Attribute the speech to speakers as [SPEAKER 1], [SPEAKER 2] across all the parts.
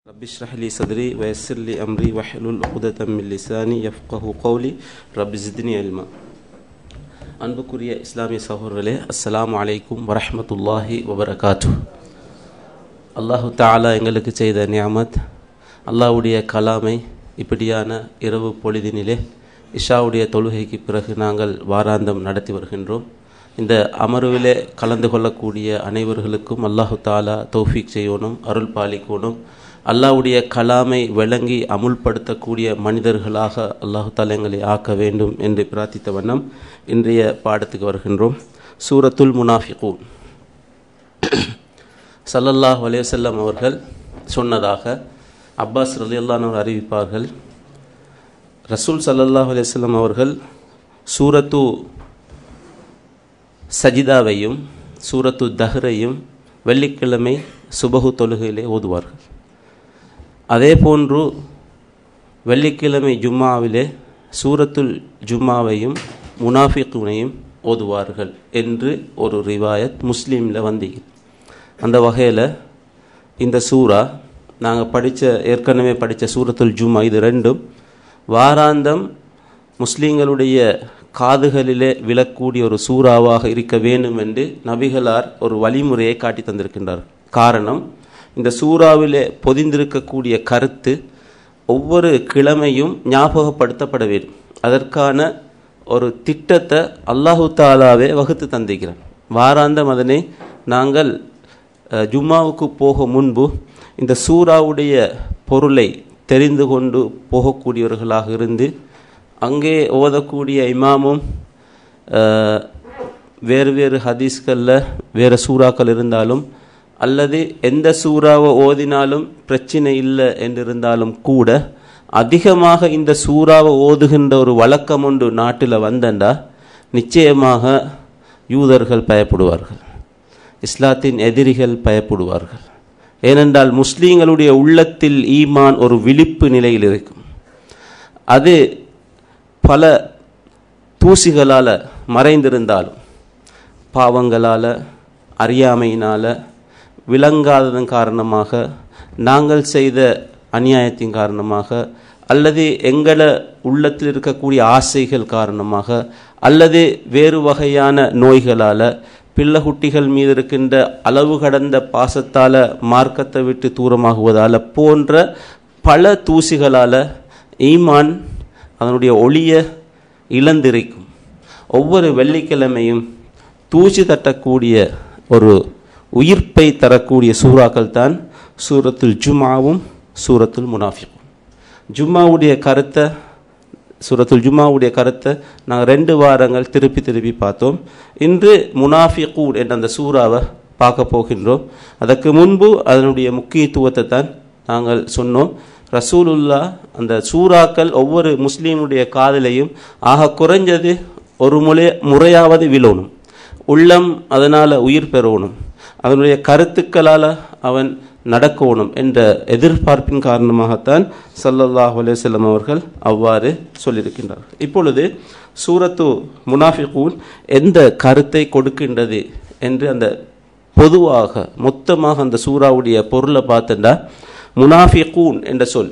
[SPEAKER 1] رب اشرح لي صدري ويسر لي أمري واحلل عقدة من لساني يفقه قولي رب زدني علما அன்புக்குரிய இஸ்லாமிய சகோதரர்களே அஸ்ஸலாமு அலைக்கும் வரஹ்மத்துல்லாஹி வபரகாத்து அல்லாஹு தாலா எங்களுக்கு செய்த நியாமத் அல்லாஹ்வுடைய கலாமை இப்படியான இரவு பொழுதினிலே இஷாவுடைய தொழுகைக்கு பிறகு நாங்கள் வாராந்தம் நடத்தி வருகின்றோம் இந்த அமர்விலே கலந்து கொள்ளக்கூடிய அனைவர்களுக்கும் அல்லாஹு தாலா தௌஃபீக் செய்யணும் அருள் பாலிக்கணும் அல்லாஹ்வுடைய கலாமை விளங்கி அமுல்படுத்தக்கூடிய மனிதர்களாக அல்லாஹு தாலா எங்களை ஆக்க வேண்டும் என்று பிரார்த்தித்த வண்ணம் இன்றைய பாடத்துக்கு வருகின்றோம் சூரத்துல் முனாஃபிகூன் சல்லல்லாஹ் அலைவசல்லம் அவர்கள் சொன்னதாக அப்பாஸ் ரலியல்லானவர் அறிவிப்பார்கள் ரசூல் சல்லல்லாஹ் அலைவல்லம் அவர்கள் சூரத்து சஜிதாவையும் சூரத்து தஹ்ரையும் வெள்ளிக்கிழமை சுபகு தொழுகையிலே ஓதுவார்கள் அதே போன்று வெள்ளிக்கிழமை ஜும்மாவிலே சூரத்துல் ஜும்மாவையும் முனாஃபிக்குனையும் ஓதுவார்கள் என்று ஒரு ரிவாயத் முஸ்லீமில் வந்தீங்க அந்த வகையில் இந்த சூரா நாங்கள் படித்த ஏற்கனவே படித்த சூரத்துல் ஜும்மா இது ரெண்டும் வாராந்தம் முஸ்லீம்களுடைய காதுகளிலே விழக்கூடிய ஒரு சூறாவாக இருக்க வேண்டும் என்று நபிகளார் ஒரு வழிமுறையை காட்டி தந்திருக்கின்றார் காரணம் இந்த சூறாவிலே பொதிந்திருக்கக்கூடிய கருத்து ஒவ்வொரு கிழமையும் ஞாபகப்படுத்தப்பட வேண்டும் அதற்கான ஒரு திட்டத்தை அல்லாஹு தாலாவே வகுத்து தந்திருக்கிறான் வாராந்தம் அதனை நாங்கள் ஜும்மாவுக்கு போக முன்பு இந்த சூறாவுடைய பொருளை தெரிந்து கொண்டு போகக்கூடியவர்களாக இருந்து அங்கே ஓதக்கூடிய இமாமும் வேறு வேறு ஹதீஸ்களில் வேறு சூறாக்கள் இருந்தாலும் அல்லது எந்த சூறாவை ஓதினாலும் பிரச்சனை இல்லை என்றிருந்தாலும் கூட அதிகமாக இந்த சூறாவை ஓதுகின்ற ஒரு வழக்கம் ஒன்று நாட்டில் வந்தண்டா நிச்சயமாக யூதர்கள் பயப்படுவார்கள் இஸ்லாத்தின் எதிரிகள் பயப்படுவார்கள் ஏனென்றால் முஸ்லீம்களுடைய உள்ளத்தில் ஈமான் ஒரு விழிப்பு நிலையில் இருக்கும் அது பல தூசிகளால் மறைந்திருந்தாலும் பாவங்களால் அறியாமையினால் விளங்காததன் காரணமாக நாங்கள் செய்த அநியாயத்தின் காரணமாக அல்லது எங்களை உள்ளத்தில் இருக்கக்கூடிய ஆசைகள் காரணமாக அல்லது வேறு வகையான நோய்களால் பிள்ளைகுட்டிகள் மீது இருக்கின்ற அளவு கடந்த பாசத்தால் மார்க்கத்தை விட்டு தூரமாகுவதால் போன்ற பல தூசிகளால் ஈமான் அதனுடைய ஒளியை இழந்திருக்கும் ஒவ்வொரு வெள்ளிக்கிழமையும் தூசி தட்டக்கூடிய ஒரு உயிர்ப்பை தரக்கூடிய சூறாக்கள் தான் சூரத்துல் ஜுமாவும் சூரத்துல் முனாஃபிக்கும் ஜும்மாவுடைய கருத்தை சூரத்துல் ஜும்மாவுடைய கருத்தை நாங்கள் ரெண்டு வாரங்கள் திருப்பி திருப்பி பார்த்தோம் இன்று முனாஃபிகூன் என்ற அந்த சூறாவை பார்க்க போகின்றோம் அதற்கு முன்பு அதனுடைய முக்கியத்துவத்தை தான் நாங்கள் சொன்னோம் ரசூலுல்லா அந்த சூறாக்கள் ஒவ்வொரு முஸ்லீமுடைய காதலையும் ஆக குறைஞ்சது ஒரு முறை முறையாவது விழணும் உள்ளம் அதனால் உயிர் பெறணும் அதனுடைய கருத்துக்களால் அவன் நடக்கணும் என்ற எதிர்பார்ப்பின் காரணமாகத்தான் சல்லல்லாஹ் அலேசல்லம் அவர்கள் அவ்வாறு சொல்லியிருக்கின்றார்கள் இப்பொழுது சூரத்து முனாஃபிகூன் எந்த கருத்தை கொடுக்கின்றது என்று அந்த பொதுவாக மொத்தமாக அந்த சூறாவுடைய பொருளை பார்த்தண்டா முனாஃபிகூன் என்ற சொல்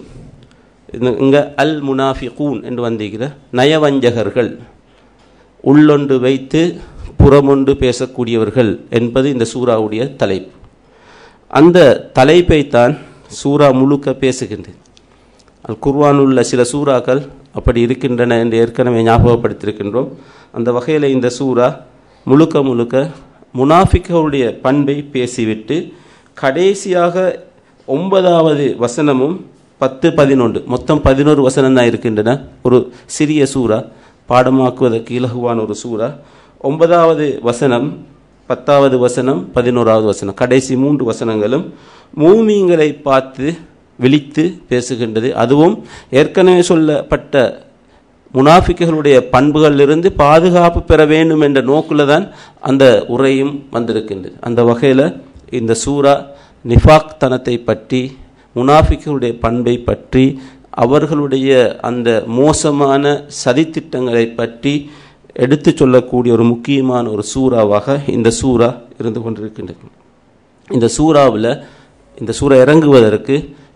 [SPEAKER 1] இங்கே அல் முனாஃபிகூன் என்று வந்திருக்கிற நயவஞ்சகர்கள் உள்ளொன்று வைத்து புறமொன்று பேசக்கூடியவர்கள் என்பது இந்த சூறாவுடைய தலைப்பு அந்த தலைப்பை தான் சூறா முழுக்க பேசுகின்றது அல் குர்வான் உள்ள சில சூறாக்கள் அப்படி இருக்கின்றன என்று ஏற்கனவே ஞாபகப்படுத்தியிருக்கின்றோம் அந்த வகையில் இந்த சூறா முழுக்க முழுக்க முனாஃபிக்களுடைய பண்பை பேசிவிட்டு கடைசியாக ஒன்பதாவது வசனமும் பத்து பதினொன்று மொத்தம் பதினோரு வசனம் தான் இருக்கின்றன ஒரு சிறிய சூறா பாடமாக்குவதற்கு இலகுவான ஒரு சூறா ஒன்பதாவது வசனம் பத்தாவது வசனம் பதினோராவது வசனம் கடைசி மூன்று வசனங்களும் மூமிங்களை பார்த்து விழித்து பேசுகின்றது அதுவும் ஏற்கனவே சொல்லப்பட்ட முனாஃபிக்குகளுடைய பண்புகளிலிருந்து பாதுகாப்பு பெற வேண்டும் என்ற நோக்கில் தான் அந்த உரையும் வந்திருக்கின்றது அந்த வகையில் இந்த சூறா நிஃபாக் தனத்தை பற்றி முனாஃபிக்குடைய பண்பை பற்றி அவர்களுடைய அந்த மோசமான சதித்திட்டங்களை பற்றி எடுத்து சொல்லக்கூடிய ஒரு முக்கியமான ஒரு சூறாவாக இந்த சூறா இருந்து கொண்டிருக்கின்றது இந்த சூறாவில் இந்த சூறா இறங்குவதற்கு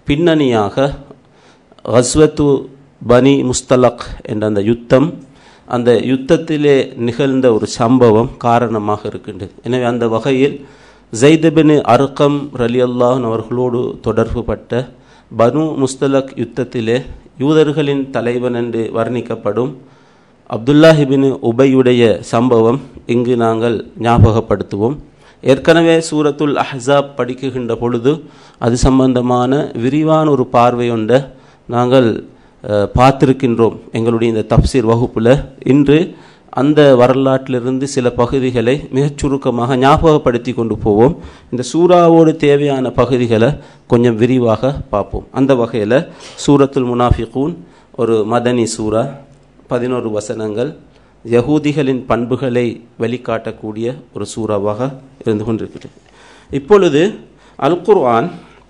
[SPEAKER 1] பின்னணியாக ஹஸ்வத்து பனி முஸ்தலக் என்ற அந்த யுத்தம் அந்த யுத்தத்திலே நிகழ்ந்த ஒரு சம்பவம் காரணமாக இருக்கின்றது எனவே அந்த வகையில் ஜெய்தபின் அர்கம் ரலி அல்லாஹன் அவர்களோடு தொடர்புபட்ட பனு முஸ்தலக் யுத்தத்திலே யூதர்களின் தலைவன் என்று வர்ணிக்கப்படும் அப்துல்லாஹிபின் உபையுடைய சம்பவம் இங்கு நாங்கள் ஞாபகப்படுத்துவோம் ஏற்கனவே சூரத்துல் அஹ்ஸாப் படிக்குகின்ற பொழுது அது சம்பந்தமான விரிவான ஒரு பார்வை ஒன்றை நாங்கள் அஹ், பார்த்திருக்கின்றோம் எங்களுடைய இந்த தப்சீர் வகுப்பில் இன்று அந்த வரலாற்றிலிருந்து சில பகுதிகளை மிகச் சுருக்கமாக ஞாபகப்படுத்தி கொண்டு போவோம் இந்த சூறாவோடு தேவையான பகுதிகளை கொஞ்சம் விரிவாக பார்ப்போம் அந்த வகையில் சூரத்துல் முனாஃபிகூன் ஒரு மதனி சூரா பதினோரு வசனங்கள் யகூதிகளின் பண்புகளை வெளிக்காட்டக்கூடிய ஒரு சூறாவாக இருந்து கொண்டிருக்கிறது இப்பொழுது அல் குர்ஆன்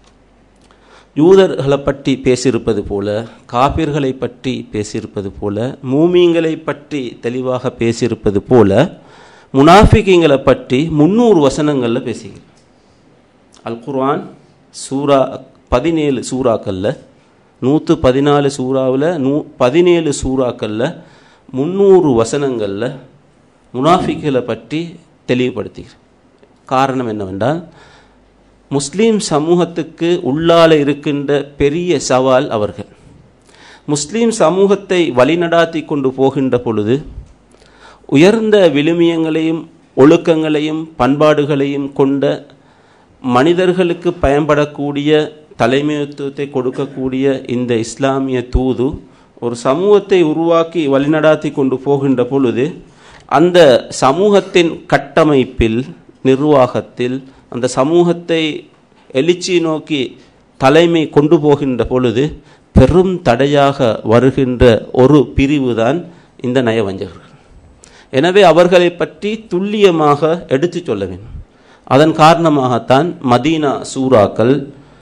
[SPEAKER 1] யூதர்களை பற்றி பேசியிருப்பது போல காபிர்களை பற்றி பேசியிருப்பது போல மூமீங்களை பற்றி தெளிவாக பேசியிருப்பது போல முனாஃபிகிங்களை பற்றி முந்நூறு வசனங்களில் பேசிங்க அல் குர்ஆன் சூரா பதினேழு சூறாக்களில் நூற்று பதினாலு சூறாவில் நூ பதினேழு சூறாக்களில் முந்நூறு வசனங்களில் முனாஃபிக்களை பற்றி தெளிவுபடுத்துகிறார் காரணம் என்னவென்றால் முஸ்லீம் சமூகத்துக்கு உள்ளால இருக்கின்ற பெரிய சவால் அவர்கள் முஸ்லீம் சமூகத்தை வழிநடாத்தி கொண்டு போகின்ற பொழுது உயர்ந்த விழுமியங்களையும் ஒழுக்கங்களையும் பண்பாடுகளையும் கொண்ட மனிதர்களுக்கு பயன்படக்கூடிய தலைமைத்துவத்தை கொடுக்கக்கூடிய இந்த இஸ்லாமிய தூது ஒரு சமூகத்தை உருவாக்கி வழிநடாத்தி கொண்டு போகின்ற பொழுது அந்த சமூகத்தின் கட்டமைப்பில் நிர்வாகத்தில் அந்த சமூகத்தை எழுச்சி நோக்கி தலைமை கொண்டு போகின்ற பொழுது பெரும் தடையாக வருகின்ற ஒரு பிரிவுதான் இந்த நயவஞ்சகர்கள் எனவே அவர்களை பற்றி துல்லியமாக எடுத்துச் சொல்ல வேண்டும் அதன் காரணமாகத்தான் மதீனா சூறாக்கள்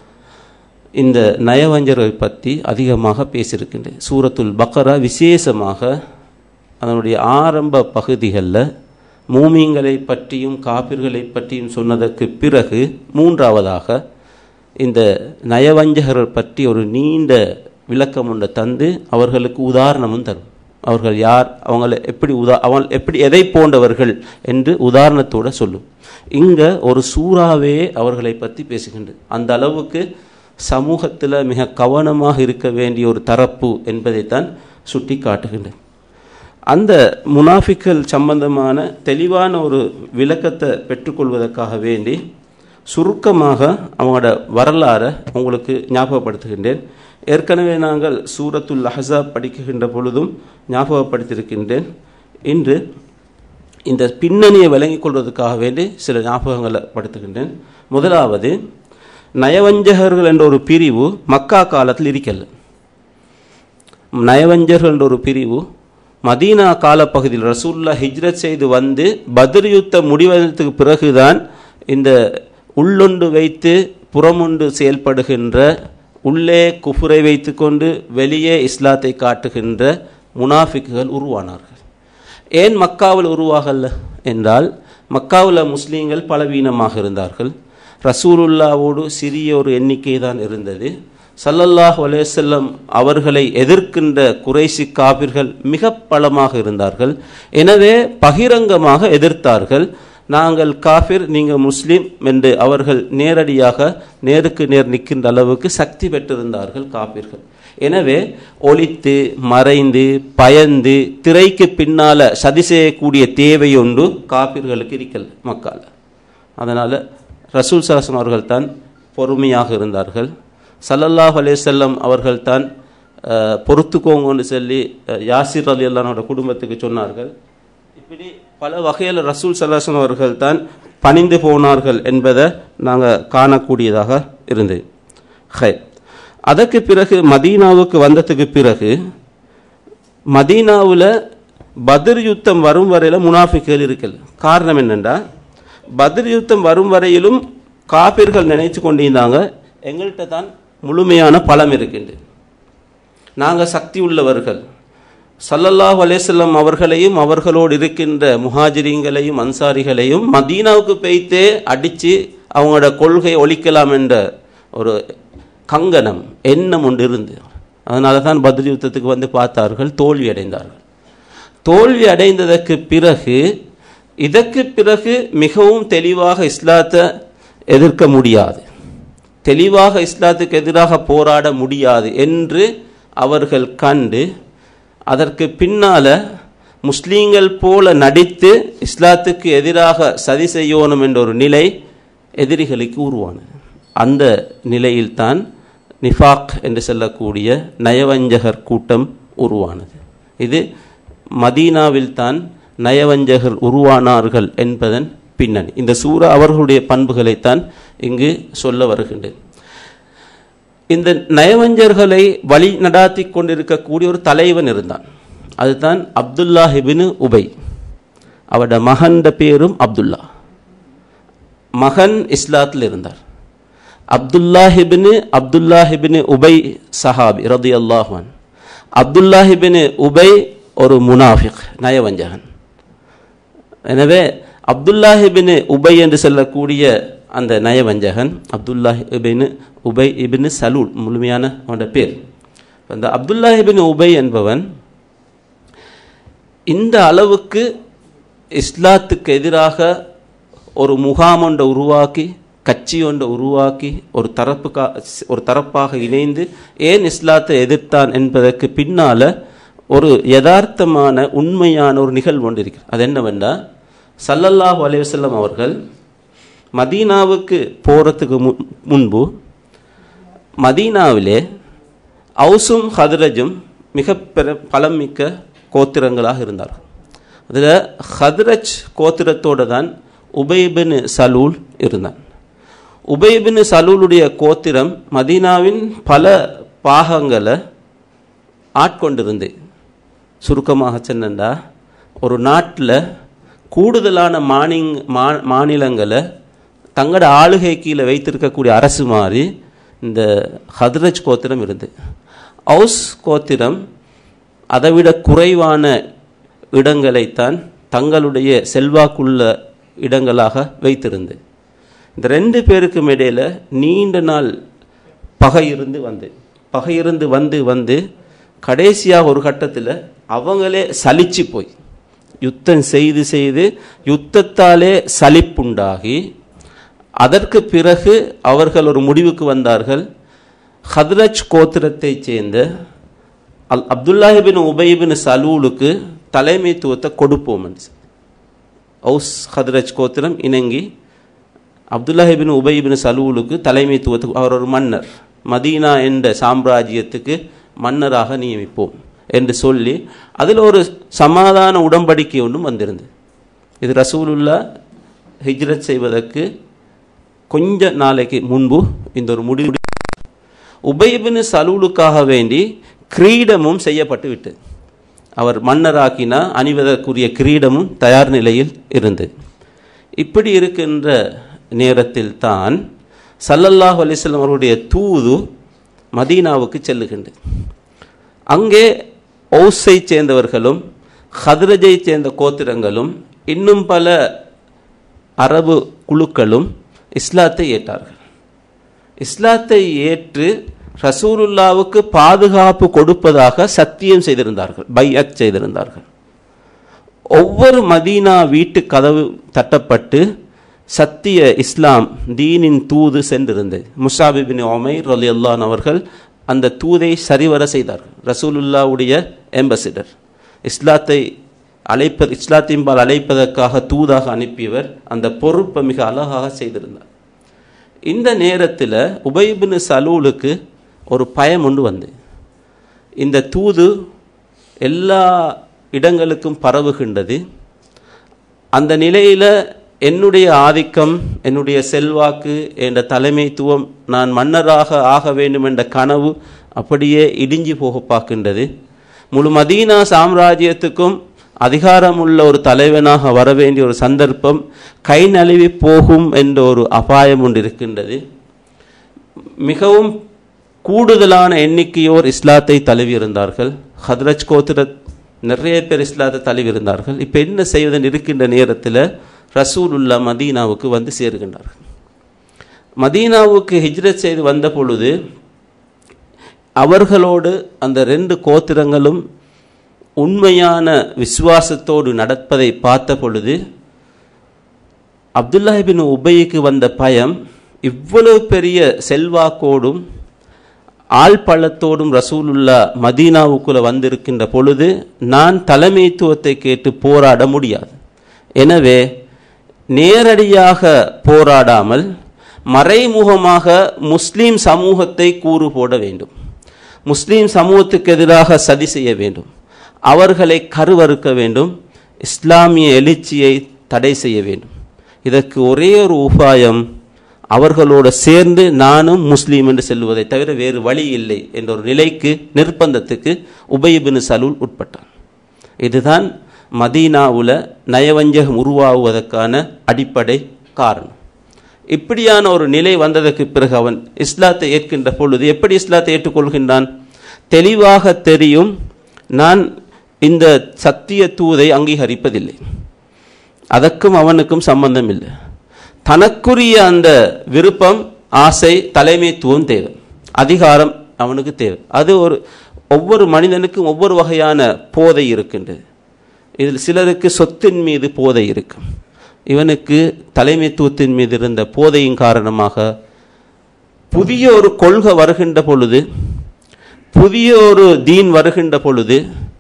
[SPEAKER 1] இந்த நயவஞ்சரை பற்றி அதிகமாக பேசியிருக்கின்றேன் சூரத்துல் பக்கரா விசேஷமாக அதனுடைய ஆரம்ப பகுதிகளில் மூமிங்களை பற்றியும் காபிர்களை பற்றியும் சொன்னதற்கு பிறகு மூன்றாவதாக இந்த நயவஞ்சகர்கள் பற்றி ஒரு நீண்ட விளக்கம் ஒன்றை தந்து அவர்களுக்கு உதாரணமும் தரும் அவர்கள் யார் அவங்களை எப்படி உதா அவங்க எப்படி எதை போன்றவர்கள் என்று உதாரணத்தோடு சொல்லும் இங்கே ஒரு சூறாவே அவர்களை பற்றி பேசுகின்றது அந்த அளவுக்கு சமூகத்தில் மிக கவனமாக இருக்க வேண்டிய ஒரு தரப்பு என்பதைத்தான் சுட்டி காட்டுகின்றது அந்த முனாஃபிக்கள் சம்பந்தமான தெளிவான ஒரு விளக்கத்தை பெற்றுக்கொள்வதற்காக வேண்டி சுருக்கமாக அவங்களோட வரலாறை உங்களுக்கு ஞாபகப்படுத்துகின்றேன் ஏற்கனவே நாங்கள் சூரத்துல் அஹஸாப் படிக்குகின்ற பொழுதும் ஞாபகப்படுத்தியிருக்கின்றேன் இன்று இந்த பின்னணியை விளங்கிக் கொள்வதற்காக வேண்டி சில ஞாபகங்களை படுத்துகின்றேன் முதலாவது நயவஞ்சகர்கள் என்ற ஒரு பிரிவு மக்கா காலத்தில் இருக்கல நயவஞ்சகர்கள் என்ற ஒரு பிரிவு மதீனா காலப்பகுதியில் ரசூல்லா ஹிஜ்ரத் செய்து வந்து பத்ர் யுத்தம் முடிவதற்கு பிறகுதான் இந்த உள்ளொண்டு வைத்து புறமுண்டு செயல்படுகின்ற உள்ளே குஃபுரை வைத்துக்கொண்டு வெளியே இஸ்லாத்தை காட்டுகின்ற முனாஃபிக்குகள் உருவானார்கள் ஏன் மக்காவில் உருவாகல என்றால் மக்காவில் முஸ்லீம்கள் பலவீனமாக இருந்தார்கள் ரசூலுல்லாவோடு சிறிய ஒரு எண்ணிக்கை தான் இருந்தது சல்லல்லாஹ் அலேசல்லம் அவர்களை எதிர்க்கின்ற குறைசி காபிர்கள் மிக பலமாக இருந்தார்கள் எனவே பகிரங்கமாக எதிர்த்தார்கள் நாங்கள் காஃபிர் நீங்கள் முஸ்லீம் என்று அவர்கள் நேரடியாக நேருக்கு நேர் நிற்கின்ற அளவுக்கு சக்தி பெற்றிருந்தார்கள் காபிர்கள் எனவே ஒளித்து மறைந்து பயந்து திரைக்கு பின்னால சதி செய்யக்கூடிய தேவை ஒன்று காபிர்களுக்கு இருக்கல் மக்கள் அதனால் ரசூல் சலாசன் அவர்கள் தான் பொறுமையாக இருந்தார்கள் சல்லல்லாஹ் அலேசல்லம் அவர்கள் தான் பொறுத்துக்கோங்கன்னு சொல்லி யாசிர் அலி அல்லானோட குடும்பத்துக்கு சொன்னார்கள் இப்படி பல வகையில் ரசூல் சல்லாசன் அவர்கள் தான் பணிந்து போனார்கள் என்பதை நாங்கள் காணக்கூடியதாக இருந்தது ஹை அதற்கு பிறகு மதீனாவுக்கு வந்ததுக்கு பிறகு மதீனாவில் பத்ர் யுத்தம் வரும் வரையில் முனாஃபிக்கள் இருக்கல் காரணம் என்னென்னா பத்ர் யுத்தம் வரும் வரையிலும் காபிர்கள் நினைச்சு கொண்டிருந்தாங்க எங்கள்கிட்ட தான் முழுமையான பலம் இருக்கின்றது நாங்கள் சக்தி உள்ளவர்கள் சல்லல்லாஹ் அலேசல்லம் அவர்களையும் அவர்களோடு இருக்கின்ற முஹாஜிரிங்களையும் அன்சாரிகளையும் மதீனாவுக்கு பெய்த்தே அடித்து அவங்களோட கொள்கை ஒழிக்கலாம் என்ற ஒரு கங்கணம் எண்ணம் ஒன்று இருந்து அதனால தான் பத்ரி யுத்தத்துக்கு வந்து பார்த்தார்கள் தோல்வி அடைந்தார்கள் தோல்வி அடைந்ததற்கு பிறகு இதற்கு பிறகு மிகவும் தெளிவாக இஸ்லாத்தை எதிர்க்க முடியாது தெளிவாக இஸ்லாத்துக்கு எதிராக போராட முடியாது என்று அவர்கள் கண்டு அதற்கு பின்னால முஸ்லீம்கள் போல நடித்து இஸ்லாத்துக்கு எதிராக சதி செய்யணும் என்ற ஒரு நிலை எதிரிகளுக்கு உருவானது அந்த நிலையில்தான் நிஃபாக் என்று சொல்லக்கூடிய நயவஞ்சகர் கூட்டம் உருவானது இது மதீனாவில் தான் நயவஞ்சகர் உருவானார்கள் என்பதன் பின்னணி இந்த சூரா அவர்களுடைய பண்புகளைத்தான் இங்கு சொல்ல வருகின்றது இந்த நயவஞ்சர்களை வழி நடாத்தி கொண்டிருக்கக்கூடிய ஒரு தலைவன் இருந்தான் அதுதான் அப்துல்லாஹிபின் உபை அவட மகன்ட பேரும் அப்துல்லா மகன் இஸ்லாத்தில் இருந்தார் அப்துல்லாஹிபின் அப்துல்லாஹிபின் உபை சஹாபி ரதி அல்லாஹான் அப்துல்லாஹிபின் உபை ஒரு முனாஃபிக் நயவஞ்சகன் எனவே அப்துல்லாஹிபின் உபை என்று சொல்லக்கூடிய அந்த நயவஞ்சகன் Abdullah ibn Ubayy ibn Salul முழுமையான அவனோட பேர் அந்த அப்துல்லாஹிபின் உபை என்பவன் இந்த அளவுக்கு இஸ்லாத்துக்கு எதிராக ஒரு முகாம் ஒன்றை உருவாக்கி கட்சி ஒன்றை உருவாக்கி ஒரு தரப்புக்கா ஒரு தரப்பாக இணைந்து ஏன் இஸ்லாத்தை எதிர்த்தான் என்பதற்கு பின்னால் ஒரு யதார்த்தமான உண்மையான ஒரு நிகழ்வு ஒன்று இருக்கிறது அது என்னவென்றால் சல்லல்லாஹு அலைவசல்லம் அவர்கள் மதீனாவுக்கு போகிறதுக்கு முன் முன்பு மதீனாவிலே அவுசும் ஹத்ரஜும் மிக பெரு பலம் மிக்க கோத்திரங்களாக இருந்தார்கள் அதில் ஹத்ரஜ் கோத்திரத்தோடு தான் உபைபின் சலூல் இருந்தான் உபைபின் சலூலுடைய கோத்திரம் மதீனாவின் பல பாகங்களை ஆட்கொண்டிருந்து சுருக்கமாக சொன்னா ஒரு நாட்டில் கூடுதலான மாநிங் மா மாநிலங்களை தங்களோட ஆளுகை கீழே வைத்திருக்கக்கூடிய அரசு மாதிரி இந்த ஹத்ரஜ் கோத்திரம் இருந்து ஹவுஸ் கோத்திரம் அதைவிட குறைவான இடங்களைத்தான் தங்களுடைய செல்வாக்குள்ள இடங்களாக வைத்திருந்து இந்த ரெண்டு பேருக்கும் இடையில் நீண்ட நாள் பகை இருந்து வந்து பகை இருந்து வந்து வந்து கடைசியாக ஒரு கட்டத்தில் அவங்களே சலிச்சு போய் யுத்தம் செய்து செய்து யுத்தத்தாலே சலிப்புண்டாகி அதற்கு பிறகு அவர்கள் ஒரு முடிவுக்கு வந்தார்கள் ஹத்ரஜ் கோத்திரத்தை சேர்ந்த அல் அப்துல்லாஹிபின் உபைபின் சலூலுக்கு தலைமைத்துவத்தை கொடுப்போம் ஔஸ் ஹத்ரஜ் கோத்திரம் இணங்கி அப்துல்லாஹிபின் உபைபின் சலூலுக்கு தலைமைத்துவத்துக்கு அவர் ஒரு மன்னர் மதீனா என்ற சாம்ராஜ்யத்துக்கு மன்னராக நியமிப்போம் என்று சொல்லி அதில் ஒரு சமாதான உடன்படிக்கை ஒன்றும் வந்திருந்து இது ரசூலுல்லா ஹிஜ்ரத் செய்வதற்கு கொஞ்ச நாளைக்கு முன்பு இந்த ஒரு முடிவு உபயபின் சலூலுக்காக வேண்டி கிரீடமும் செய்யப்பட்டு விட்டு அவர் மன்னராக்கினா அணிவதற்குரிய கிரீடமும் தயார் நிலையில் இருந்து இப்படி இருக்கின்ற நேரத்தில் தான் சல்லல்லாஹ் அலிஸ்லாம் அவருடைய தூது மதீனாவுக்கு செல்லுகின்றது அங்கே ஓஸை சேர்ந்தவர்களும் ஹத்ரஜை சேர்ந்த கோத்திரங்களும் இன்னும் பல அரபு குழுக்களும் இஸ்லாத்தை ஏற்றார்கள் இஸ்லாத்தை ஏற்று ரசூலுல்லாவுக்கு பாதுகாப்பு கொடுப்பதாக சத்தியம் செய்திருந்தார்கள் பையத் செய்திருந்தார்கள் ஒவ்வொரு மதீனா வீட்டு கதவு தட்டப்பட்டு சத்திய இஸ்லாம் தீனின் தூது சென்றிருந்தது முஷாபிபின் ஒமை ரொலி அல்லான் அவர்கள் அந்த தூதை சரிவர செய்தார்கள் ரசூலுல்லாவுடைய எம்பசிடர் இஸ்லாத்தை அழைப்பது இஸ்லாத்தின்பால் அழைப்பதற்காக தூதாக அனுப்பியவர் அந்த பொறுப்பை மிக அழகாக செய்திருந்தார் இந்த நேரத்தில் உபைபின் சலூலுக்கு ஒரு பயம் ஒன்று வந்து இந்த தூது எல்லா இடங்களுக்கும் பரவுகின்றது அந்த நிலையில் என்னுடைய ஆதிக்கம் என்னுடைய செல்வாக்கு என்ற தலைமைத்துவம் நான் மன்னராக ஆக வேண்டும் என்ற கனவு அப்படியே இடிஞ்சு போக பார்க்கின்றது முழு மதீனா சாம்ராஜ்யத்துக்கும் அதிகாரமுள்ள ஒரு தலைவனாக வர வேண்டிய ஒரு சந்தர்ப்பம் கை நழுவி போகும் என்ற ஒரு அபாயம் ஒன்று இருக்கின்றது மிகவும் கூடுதலான எண்ணிக்கையோர் இஸ்லாத்தை தழுவியிருந்தார்கள் ஹத்ரஜ் கோத்திர நிறைய பேர் இஸ்லாத்தை தழுவியிருந்தார்கள் இப்போ என்ன செய்வதன் இருக்கின்ற நேரத்தில் ரசூலுல்லா மதீனாவுக்கு வந்து சேருகின்றார்கள் மதீனாவுக்கு ஹிஜ்ரத் செய்து வந்த பொழுது அவர்களோடு அந்த ரெண்டு கோத்திரங்களும் உண்மையான விசுவாசத்தோடு நடப்பதை பார்த்த பொழுது அப்துல்லாஹிபின் உபைக்கு வந்த பயம் இவ்வளவு பெரிய செல்வாக்கோடும் ஆள் பள்ளத்தோடும் ரசூலுல்லா மதீனாவுக்குள்ள வந்திருக்கின்ற பொழுது நான் தலைமைத்துவத்தை கேட்டு போராட முடியாது எனவே நேரடியாக போராடாமல் மறைமுகமாக முஸ்லீம் சமூகத்தை கூறு போட வேண்டும் முஸ்லீம் சமூகத்துக்கு எதிராக சதி செய்ய வேண்டும் அவர்களை கருவறுக்க வேண்டும் இஸ்லாமிய எழுச்சியை தடை செய்ய வேண்டும் இதற்கு ஒரே ஒரு உபாயம் அவர்களோடு சேர்ந்து நானும் முஸ்லீம் என்று செல்வதை தவிர வேறு வழி இல்லை என்ற ஒரு நிலைக்கு நிர்பந்தத்துக்கு உபயபின் சலூல் உட்பட்டான் இதுதான் மதீனாவுல நயவஞ்சகம் உருவாகுவதற்கான அடிப்படை காரணம் இப்படியான ஒரு நிலை வந்ததற்கு பிறகு அவன் இஸ்லாத்தை ஏற்கின்ற பொழுது எப்படி இஸ்லாத்தை ஏற்றுக்கொள்கின்றான் தெளிவாக தெரியும் நான் இந்த சத்திய தூதை அங்கீகரிப்பதில்லை அதற்கும் அவனுக்கும் சம்பந்தம் இல்லை தனக்குரிய அந்த விருப்பம் ஆசை தலைமைத்துவம் தேவை அதிகாரம் அவனுக்கு தேவை அது ஒரு ஒவ்வொரு மனிதனுக்கும் ஒவ்வொரு வகையான போதை இருக்கின்றது இதில் சிலருக்கு சொத்தின் மீது போதை இருக்கும் இவனுக்கு தலைமைத்துவத்தின் மீது இருந்த போதையின் காரணமாக புதிய ஒரு கொள்கை வருகின்ற பொழுது புதிய ஒரு தீன் வருகின்ற பொழுது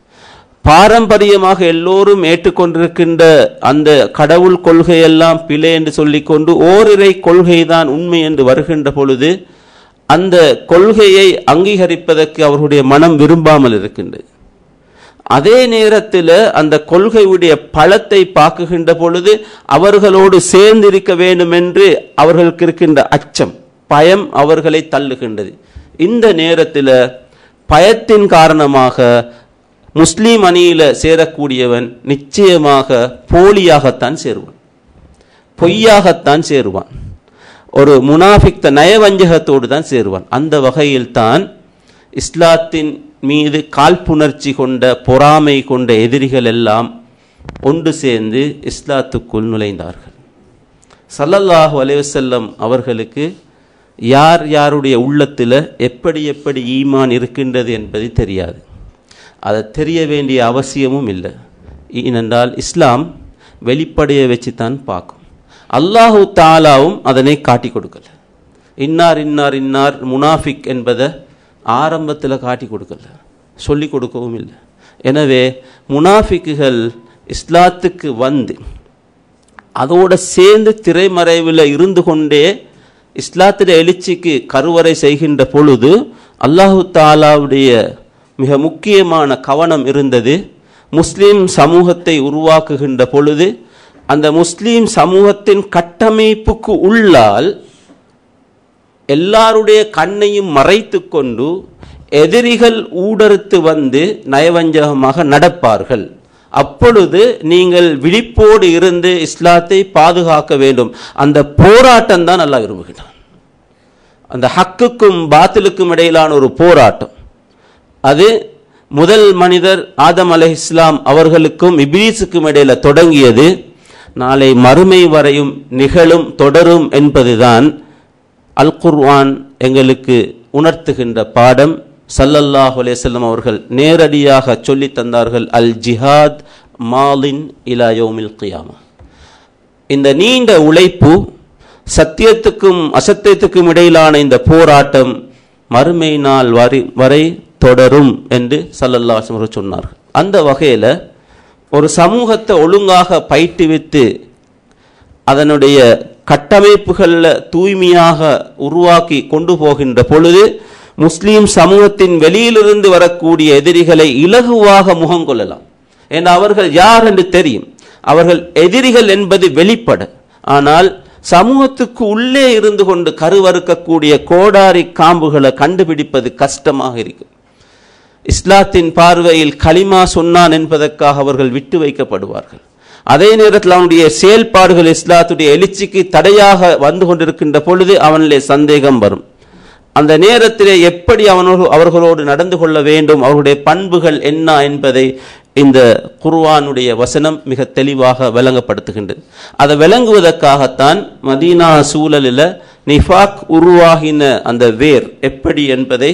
[SPEAKER 1] பாரம்பரியமாக எல்லோரும் ஏற்றுக்கொண்டிருக்கின்ற அந்த கடவுள் கொள்கையெல்லாம் பிழை என்று சொல்லிக்கொண்டு ஓரிரை கொள்கைதான் உண்மை என்று வருகின்ற பொழுது அந்த கொள்கையை அங்கீகரிப்பதற்கு அவர்களுடைய மனம் விரும்பாமல் இருக்கின்றது அதே நேரத்தில் அந்த கொள்கையுடைய பலத்தை பார்க்குகின்ற பொழுது அவர்களோடு சேர்ந்திருக்க வேண்டும் என்று அவர்களுக்கு இருக்கின்ற அச்சம் பயம் அவர்களை தள்ளுகின்றது இந்த நேரத்தில் பயத்தின் காரணமாக முஸ்லீம் அணியில் சேரக்கூடியவன் நிச்சயமாக போலியாகத்தான் சேருவான் பொய்யாகத்தான் சேருவான் ஒரு முனாஃபிக்த நயவஞ்சகத்தோடு தான் சேருவான் அந்த வகையில் தான் இஸ்லாத்தின் மீது காழ்ப்புணர்ச்சி கொண்ட பொறாமை கொண்ட எதிரிகள் எல்லாம் ஒன்று சேர்ந்து இஸ்லாத்துக்குள் நுழைந்தார்கள் சல்லல்லாஹு அலைவசல்லம் அவர்களுக்கு யார் யாருடைய உள்ளத்தில் எப்படி எப்படி ஈமான் இருக்கின்றது என்பது தெரியாது அதை தெரிய வேண்டிய அவசியமும் இல்லை ஏனென்றால் இஸ்லாம் வெளிப்படையை வச்சு தான் பார்க்கும் அல்லாஹு தாலாவும் அதனை காட்டி கொடுக்கல இன்னார் இன்னார் இன்னார் முனாஃபிக் என்பதை ஆரம்பத்தில் காட்டி கொடுக்கல சொல்லி கொடுக்கவும் இல்லை எனவே முனாஃபிக்குகள் இஸ்லாத்துக்கு வந்து அதோட சேர்ந்து திரைமறைவில் இருந்து கொண்டே இஸ்லாத்திட எழுச்சிக்கு கருவறை செய்கின்ற பொழுது அல்லாஹு தாலாவுடைய மிக முக்கியமான கவனம் இருந்தது முஸ்லீம் சமூகத்தை உருவாக்குகின்ற பொழுது அந்த முஸ்லீம் சமூகத்தின் கட்டமைப்புக்கு உள்ளால் எல்லாருடைய கண்ணையும் மறைத்து கொண்டு எதிரிகள் ஊடறுத்து வந்து நயவஞ்சகமாக நடப்பார்கள் அப்பொழுது நீங்கள் விழிப்போடு இருந்து இஸ்லாத்தை பாதுகாக்க வேண்டும் அந்த போராட்டம் தான் நல்லா விரும்புகிறான் அந்த ஹக்குக்கும் பாத்திலுக்கும் இடையிலான ஒரு போராட்டம் அது முதல் மனிதர் ஆதம் அலை இஸ்லாம் அவர்களுக்கும் இப்ரீஸுக்கும் இடையில தொடங்கியது நாளை மறுமை வரையும் நிகழும் தொடரும் என்பதுதான் அல் குர்ஆன் எங்களுக்கு உணர்த்துகின்ற பாடம் சல்லல்லாஹ் அலேசல்லம் அவர்கள் நேரடியாக சொல்லி தந்தார்கள் அல் ஜிஹாத் மாலின் இலா யோமில் கியாமா இந்த நீண்ட உழைப்பு சத்தியத்துக்கும் அசத்தியத்துக்கும் இடையிலான இந்த போராட்டம் மறுமை நாள் வரை வரை தொடரும் என்று சல்லல்லாஹ் அவர்கள் சொன்னார்கள் அந்த வகையில் ஒரு சமூகத்தை ஒழுங்காக பயிற்றுவித்து அதனுடைய கட்டமைப்புகளில் தூய்மையாக உருவாக்கி கொண்டு போகின்ற பொழுது முஸ்லீம் சமூகத்தின் வெளியிலிருந்து வரக்கூடிய எதிரிகளை இலகுவாக முகம் கொள்ளலாம் ஏன்னா அவர்கள் யார் என்று தெரியும் அவர்கள் எதிரிகள் என்பது வெளிப்பட ஆனால் சமூகத்துக்கு உள்ளே இருந்து கொண்டு கருவறுக்கக்கூடிய கோடாரி காம்புகளை கண்டுபிடிப்பது கஷ்டமாக இருக்கும் இஸ்லாத்தின் பார்வையில் களிமா சொன்னான் என்பதற்காக அவர்கள் விட்டு வைக்கப்படுவார்கள் அதே நேரத்தில் அவனுடைய செயல்பாடுகள் இஸ்லாத்துடைய எழுச்சிக்கு தடையாக வந்து கொண்டிருக்கின்ற பொழுது அவனிலே சந்தேகம் வரும் அந்த நேரத்திலே எப்படி அவனோடு அவர்களோடு நடந்து கொள்ள வேண்டும் அவருடைய பண்புகள் என்ன என்பதை இந்த குர்வானுடைய வசனம் மிக தெளிவாக விளங்கப்படுத்துகின்றது அதை விளங்குவதற்காகத்தான் மதீனா சூழலில் நிஃபாக் உருவாகின அந்த வேர் எப்படி என்பதை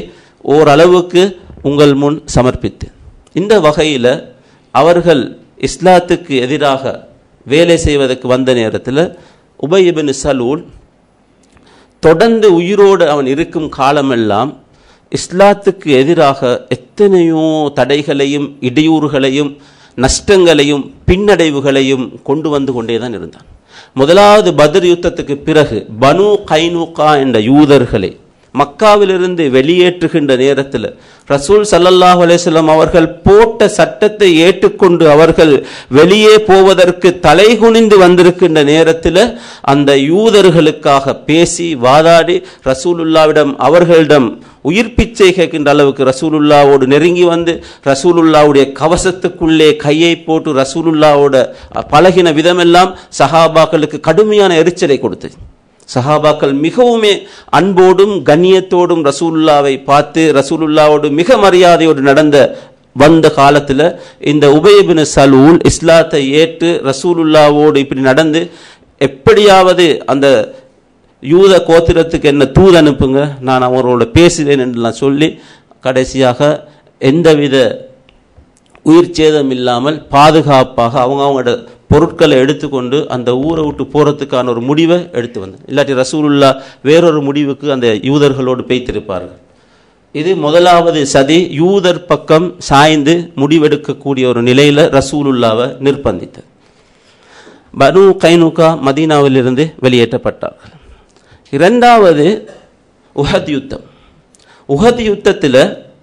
[SPEAKER 1] ஓரளவுக்கு உங்கள் முன் சமர்ப்பித்தேன் இந்த வகையில் அவர்கள் இஸ்லாத்துக்கு எதிராக வேலை செய்வதற்கு வந்த நேரத்தில் உபயபின் சலூல் தொடர்ந்து உயிரோடு அவன் இருக்கும் காலமெல்லாம் இஸ்லாத்துக்கு எதிராக எத்தனையோ தடைகளையும் இடையூறுகளையும் நஷ்டங்களையும் பின்னடைவுகளையும் கொண்டு வந்து கொண்டே தான் இருந்தான் முதலாவது பத்ர் யுத்தத்துக்கு பிறகு பனு கைனுகா என்ற யூதர்களை மக்காவிலிருந்து வெளியேற்றுகின்ற நேரத்தில் ரசூல் சல்லல்லாஹு அலைஹிஸ்ஸலாம் அவர்கள் போட்ட சட்டத்தை ஏற்றுக்கொண்டு அவர்கள் வெளியே போவதற்கு தலைகுனிந்து வந்திருக்கின்ற நேரத்தில் அந்த யூதர்களுக்காக பேசி வாதாடி ரசூலுல்லாவிடம் அவர்களிடம் உயிர் பிச்சை கேட்கின்ற அளவுக்கு ரசூலுல்லாவோடு நெருங்கி வந்து ரசூலுல்லாவுடைய கவசத்துக்குள்ளே கையை போட்டு ரசூலுல்லாவோட பழகின விதமெல்லாம் சஹாபாக்களுக்கு கடுமையான எரிச்சலை கொடுத்தது சஹாபாக்கள் மிகவுமே அன்போடும் கண்ணியத்தோடும் ரசூலுல்லாவை பார்த்து ரசூலுல்லாவோடு மிக மரியாதையோடு நடந்த வந்த காலத்தில் இந்த உபயபின் சலூல் இஸ்லாத்தை ஏற்று ரசூலுல்லாவோடு இப்படி நடந்து எப்படியாவது அந்த யூத கோத்திரத்துக்கு என்ன தூது அனுப்புங்க நான் அவரோட பேசுவேன் என்றெல்லாம் சொல்லி கடைசியாக எந்தவித உயிர் சேதம் இல்லாமல் பாதுகாப்பாக அவங்க அவங்களோட பொருட்களை எடுத்துக்கொண்டு அந்த ஊரை விட்டு போகிறதுக்கான ஒரு முடிவை எடுத்து வந்தேன் இல்லாட்டி ரசூலுல்லா வேறொரு முடிவுக்கு அந்த யூதர்களோடு பேய்த்திருப்பார்கள் இது முதலாவது சதி யூதர் பக்கம் சாய்ந்து முடிவெடுக்கக்கூடிய ஒரு நிலையில் ரசூலுல்லாவை நிர்பந்தித்தது பனு கைனுகா மதீனாவிலிருந்து வெளியேற்றப்பட்டார்கள் இரண்டாவது உஹத் யுத்தம் உஹத் யுத்தத்தில்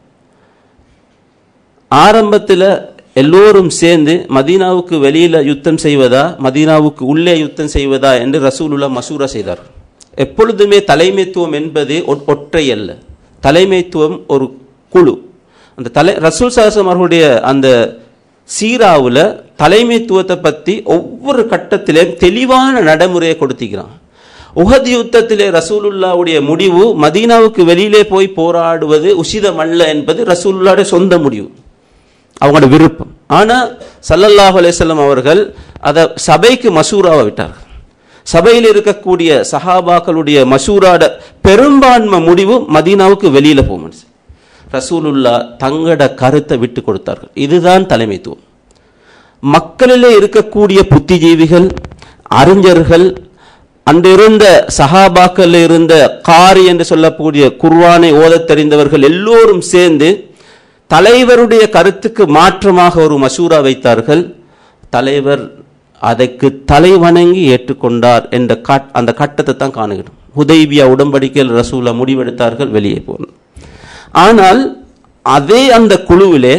[SPEAKER 1] ஆரம்பத்தில் எல்லோரும் சேர்ந்து மதீனாவுக்கு வெளியில் யுத்தம் செய்வதா மதீனாவுக்கு உள்ளே யுத்தம் செய்வதா என்று ரசூலுல்லா மசூரா செய்தார் எப்பொழுதுமே தலைமைத்துவம் என்பது ஒ- ஒற்றை அல்ல தலைமைத்துவம் ஒரு குழு அந்த தலை ரசூல் சாசம் அவர்களுடைய அந்த சீராவில் தலைமைத்துவத்தை பற்றி ஒவ்வொரு கட்டத்திலும் தெளிவான நடைமுறையை கொடுத்திக்கிறான் உஹத் யுத்தத்திலே ரசூலுல்லாவுடைய முடிவு மதீனாவுக்கு வெளியிலே போய் போராடுவது உசிதமல்ல என்பது ரசூலுல்லாவுடைய சொந்த முடிவு அவங்களோட விருப்பம் ஆனால் சல்லல்லாஹு அலைஹிஸ்ஸலாம் அவர்கள் அதை சபைக்கு மசூராவை விட்டார்கள் சபையில் இருக்கக்கூடிய சஹாபாக்களுடைய மசூராட பெரும்பான்மை முடிவு மதீனாவுக்கு வெளியில போகும் ரசூலுல்லா தங்கட கருத்தை விட்டு கொடுத்தார்கள் இதுதான் தலைமைத்துவம் மக்களிலே இருக்கக்கூடிய புத்திஜீவிகள் அறிஞர்கள் அன்றிருந்த சஹாபாக்கள் இருந்த காரி என்று சொல்லக்கூடிய குர்வானை ஓதத் தெரிந்தவர்கள் எல்லோரும் சேர்ந்து தலைவருடைய கருத்துக்கு மாற்றமாக ஒரு மசூரா வைத்தார்கள் தலைவர் அதற்கு தலைவணங்கி ஏற்றுக்கொண்டார் என்ற காட் அந்த கட்டத்தை தான் காணுகிறோம் ஹுதைபியா உடன்படிக்கையில் ரசூலா முடிவெடுத்தார்கள் வெளியே போனார் ஆனால் அதே அந்த குழுவிலே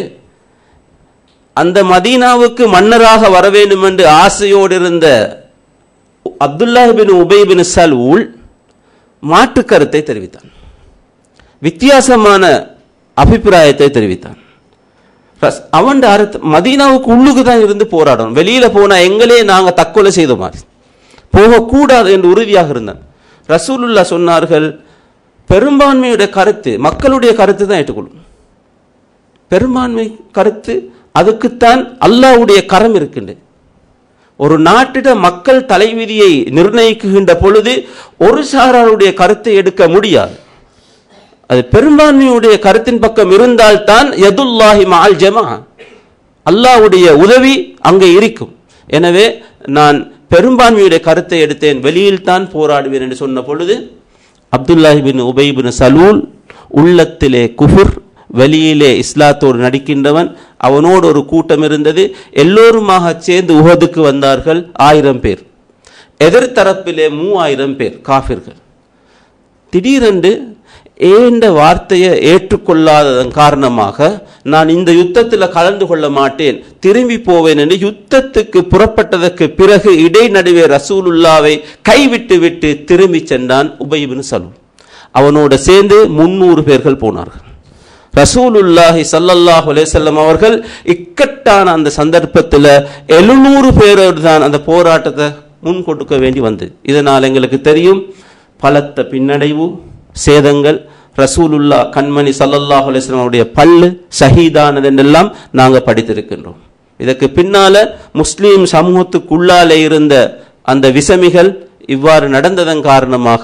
[SPEAKER 1] அந்த மதீனாவுக்கு மன்னராக வர வேண்டும் என்று ஆசையோடு இருந்த அப்துல்லாஹ் பின் உபை பின் சலூல் மாற்று கருத்தை தெரிவித்தான் வித்தியாசமான அபிப்பிராயத்தை தெரிவித்தான் ரஸ்- அவன் அர்த்த மதீனாவுக்கு உள்ளுக்கு தான் இருந்து போராடணும் வெளியில போனா எங்களே நாங்க தற்கொலை செய்த மாதிரி போகக்கூடாது என்று உறுதியாக இருந்தான் ரசூலுல்லா சொன்னார்கள் பெரும்பான்மையுடைய கருத்து மக்களுடைய கருத்து தான் ஏற்றுக்கொள்ளும் பெரும்பான்மை கருத்து அதுக்குத்தான் அல்லாஹ்வுடைய கரம் இருக்கின்றது ஒரு நாட்டிட மக்கள் தலைவிதியை நிர்ணயிக்குகின்ற பொழுது ஒரு சாராருடைய கருத்தை எடுக்க முடியாது அது பெரும்பான்மையுடைய கருத்தின் பக்கம் இருந்தால்தான் யதுல்லாஹி மால் ஜமா அல்லாஹ்வுடைய உதவி அங்கே இருக்கும் எனவே நான் பெரும்பான்மையுடைய கருத்தை எடுத்தேன் வெளியில் தான் போராடுவேன் என்று சொன்ன பொழுது அப்துல்லாஹி பின் உபை பின் சலூல் உள்ளத்திலே குஃபுர் வெளியிலே இஸ்லாத்தோடு நடிக்கின்றவன் அவனோடு ஒரு கூட்டம் இருந்தது எல்லோருமாக சேர்ந்து உஹதுக்கு வந்தார்கள் ஆயிரம் பேர் எதிர்த்தரப்பிலே மூவாயிரம் பேர் காஃபிர்கள் திடீரென்று ஏண்ட வார்த்தையை ஏற்றுக்கொள்ளாததன் காரணமாக நான் இந்த யுத்தத்தில் கலந்து கொள்ள மாட்டேன் திரும்பி போவேன் என்று யுத்தத்துக்கு புறப்பட்டதற்கு பிறகு இடைநடுவே ரசூலுல்லாவை கைவிட்டு விட்டு திரும்பி சென்றான் உபயிபின் சலூல் அவனோட சேர்ந்து முன்னூறு பேர்கள் போனார்கள் ரசூலுல்லாஹி ஸல்லல்லாஹு அலைஹி வஸல்லம் அவர்கள் இக்கட்டான அந்த சந்தர்ப்பத்தில் எழுநூறு பேரோடு தான் அந்த போராட்டத்தை முன் கொடுக்க வேண்டி வந்தது இதனால் எங்களுக்கு தெரியும் பலத்த பின்னடைவு சேதங்கள் ரசூலுல்லா கண்மணி ஸல்லல்லாஹு அலைஹி வஸல்லம் அவருடைய பல்லு ஷஹீதானது என்றெல்லாம் நாங்கள் படித்திருக்கின்றோம் இதற்கு பின்னால முஸ்லீம் சமூகத்துக்குள்ளாலே இருந்த அந்த விசமிகள் இவ்வாறு நடந்ததன் காரணமாக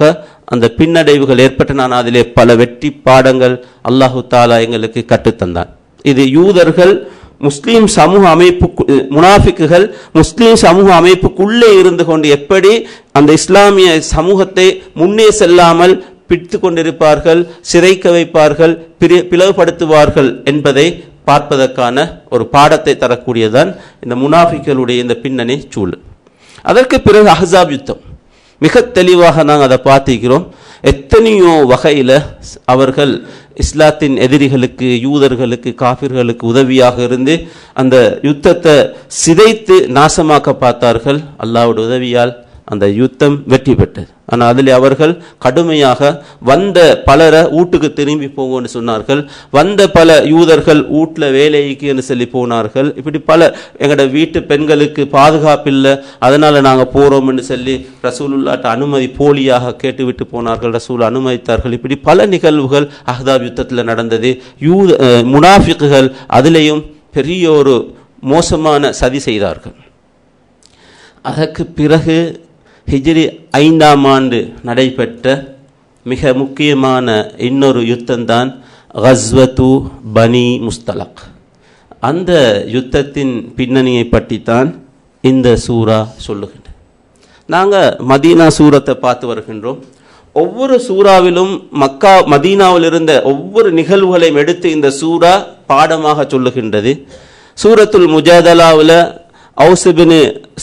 [SPEAKER 1] அந்த பின்னடைவுகள் ஏற்பட்டு நான் அதிலே பல வெற்றி பாடங்கள் அல்லாஹு தாலா எங்களுக்கு கற்றுத்தந்தான் இது யூதர்கள் முஸ்லீம் சமூக அமைப்பு முனாஃபிக்குகள் முஸ்லீம் சமூக அமைப்புக்குள்ளே இருந்து கொண்டு எப்படி அந்த இஸ்லாமிய சமூகத்தை முன்னே செல்லாமல் பிடித்து கொண்டிருப்பார்கள் சிறைக்க வைப்பார்கள் பிரி- பிளவுபடுத்துவார்கள் என்பதை பார்ப்பதற்கான ஒரு பாடத்தை தரக்கூடியதான் இந்த முனாஃபிக்களுடைய இந்த பின்னணி சூழல் அதற்கு பிறகு அஹ்ஸாப் யுத்தம் மிக தெளிவாக நாங்கள் அதை பார்த்திருக்கிறோம் எத்தனையோ வகையில் அவர்கள் இஸ்லாத்தின் எதிரிகளுக்கு யூதர்களுக்கு காபிர்களுக்கு உதவியாக இருந்து அந்த யுத்தத்தை சிதைத்து நாசமாக்க பார்த்தார்கள் அல்லாஹ்வுடைய உதவியால் அந்த யுத்தம் வெற்றி பெற்றது ஆனால் அதில் அவர்கள் கடுமையாக வந்த பலரை வீட்டுக்கு திரும்பி போங்கன்னு சொன்னார்கள் வந்த பல யூதர்கள் வீட்டில் வேலைக்குன்னு சொல்லி போனார்கள் இப்படி பல எங்களோட வீட்டு பெண்களுக்கு பாதுகாப்பு இல்லை அதனால் நாங்கள் போகிறோம்னு சொல்லி ரசூலுல்லாட்ட அனுமதி போலியாக கேட்டுவிட்டு போனார்கள் ரசூல் அனுமதித்தார்கள் இப்படி பல நிகழ்வுகள் அஹ்தாப் யுத்தத்தில் நடந்தது யூத அஹ், முனாஃபிக்குகள் அதிலேயும் பெரிய ஒரு மோசமான சதி செய்தார்கள் அதற்கு பிறகு ஹிஜ்ரி ஐந்தாம் ஆண்டு நடைபெற்ற மிக முக்கியமான இன்னொரு யுத்தம்தான் கஸ்வத்து பனி முஸ்தலக் அந்த யுத்தத்தின் பின்னணியை பற்றித்தான் இந்த சூரா சொல்லுகின்றது நாங்கள் மதீனா சூரத்தை பார்த்து வருகின்றோம் ஒவ்வொரு சூறாவிலும் மக்கா மதீனாவில் இருந்த ஒவ்வொரு நிகழ்வுகளையும் எடுத்து இந்த சூரா பாடமாக சொல்லுகின்றது சூரத்துல் முஜாதலாவில் அவுசுபின்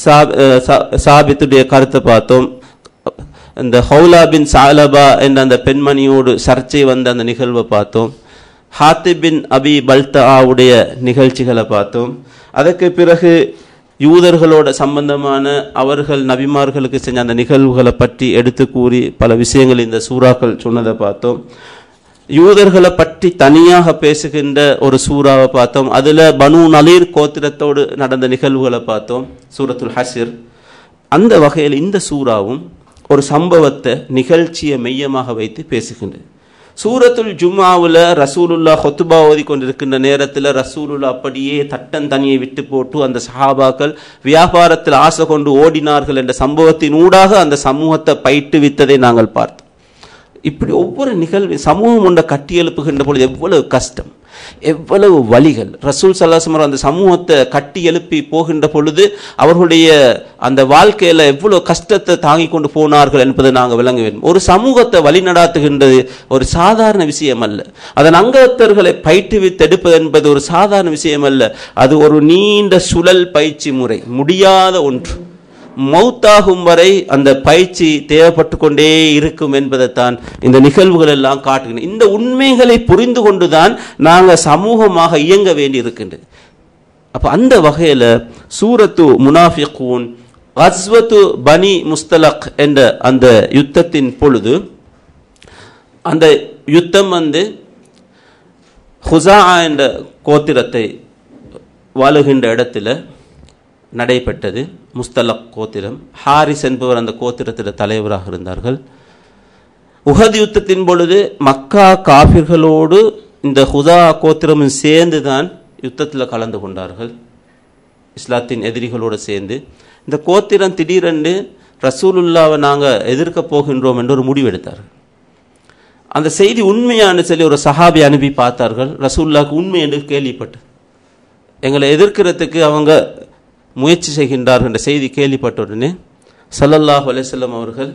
[SPEAKER 1] சாபித்துடைய கருத்தை பார்த்தோம் இந்த ஹவுலா பின் சாலபா என்ற அந்த பெண்மணியோடு சர்ச்சை வந்த அந்த நிகழ்வை பார்த்தோம் ஹாத்திப் பின் அபி பல்தாவுடைய நிகழ்ச்சிகளை பார்த்தோம் அதற்கு பிறகு யூதர்களோட சம்பந்தமான அவர்கள் நபிமார்களுக்கு செஞ்ச அந்த நிகழ்வுகளை பற்றி எடுத்து கூறி பல விஷயங்கள் இந்த சூறாக்கள் சொன்னதை பார்த்தோம் யூதர்களை பற்றி தனியாக பேசுகின்ற ஒரு சூறாவை பார்த்தோம் அதில் பனு நலீர் கோத்திரத்தோடு நடந்த நிகழ்வுகளை பார்த்தோம் சூரத்துல் ஹசிர் அந்த வகையில் இந்த சூறாவும் ஒரு சம்பவத்தை நிகழ்ச்சியை மையமாக வைத்து பேசுகின்றது சூரத்துல் ஜும்மாவில் ரசூலுல்லா ஹொத்துபா ஓதி கொண்டிருக்கின்ற நேரத்தில் ரசூலுல்லா அப்படியே தட்டன் தனியை விட்டு போட்டு அந்த சஹாபாக்கள் வியாபாரத்தில் ஆசை கொண்டு ஓடினார்கள் என்ற சம்பவத்தின் ஊடாக அந்த சமூகத்தை பயிற்றுவித்ததை நாங்கள் பார்த்தோம் இப்படி ஒவ்வொரு நிகழ்வு சமூகம் ஒன்றை கட்டியெழுப்புகின்ற பொழுது எவ்வளவு கஷ்டம் எவ்வளவு வழிகள் ரசூல் சல்லாசமர் அந்த சமூகத்தை கட்டி எழுப்பி போகின்ற பொழுது அவர்களுடைய அந்த வாழ்க்கையில் எவ்வளவு கஷ்டத்தை தாங்கி கொண்டு போனார்கள் என்பதை நாங்கள் விளங்க வேண்டும் ஒரு சமூகத்தை வழிநடாத்துகின்றது ஒரு சாதாரண விஷயம் அல்ல அதன் அங்கத்தர்களை பயிற்றுவித்தெடுப்பது என்பது ஒரு சாதாரண விஷயம் அல்ல அது ஒரு நீண்ட சுழல் பயிற்சி முறை முடியாத ஒன்று மௌத்தாகும் வரை அந்த பயிற்சி தேவைப்பட்டு கொண்டே இருக்கும் என்பதைத்தான் இந்த நிகழ்வுகள் எல்லாம் காட்டுகின்றன இந்த உண்மைகளை புரிந்து கொண்டுதான் நாங்கள் சமூகமாக இயங்க வேண்டி இருக்கின்றது அப்போ அந்த வகையில் சூரத்து முனாஃபிகூன் அஸ்வத்து பனி முஸ்தலக் என்ற அந்த யுத்தத்தின் பொழுது அந்த யுத்தம் வந்து ஹுசா என்ற கோத்திரத்தை வாழுகின்ற இடத்துல நடைபெற்றது முஸ்தலக் கோத்திரம் ஹாரிஸ் என்பவர் அந்த கோத்திரத்தில் தலைவராக இருந்தார்கள் உஹத் யுத்தத்தின் பொழுது மக்கா காபிர்களோடு இந்த ஹுதா கோத்திரமும் சேர்ந்து தான் யுத்தத்தில் கலந்து கொண்டார்கள் இஸ்லாத்தின் எதிரிகளோடு சேர்ந்து இந்த கோத்திரம் திடீரென்று ரசூலுல்லாவை நாங்கள் எதிர்க்க போகின்றோம் என்று ஒரு முடிவெடுத்தார்கள் அந்த செய்தி உண்மையான சொல்லி ஒரு சஹாபி அனுப்பி பார்த்தார்கள் ரசூல்லாவுக்கு உண்மை என்று கேள்விப்பட்டு எங்களை எதிர்க்கிறதுக்கு அவங்க முயற்சி செய்கின்றார்கள் என்ற செய்தி கேள்விப்பட்ட உடனே சல்லல்லாஹ் அலையம் அவர்கள்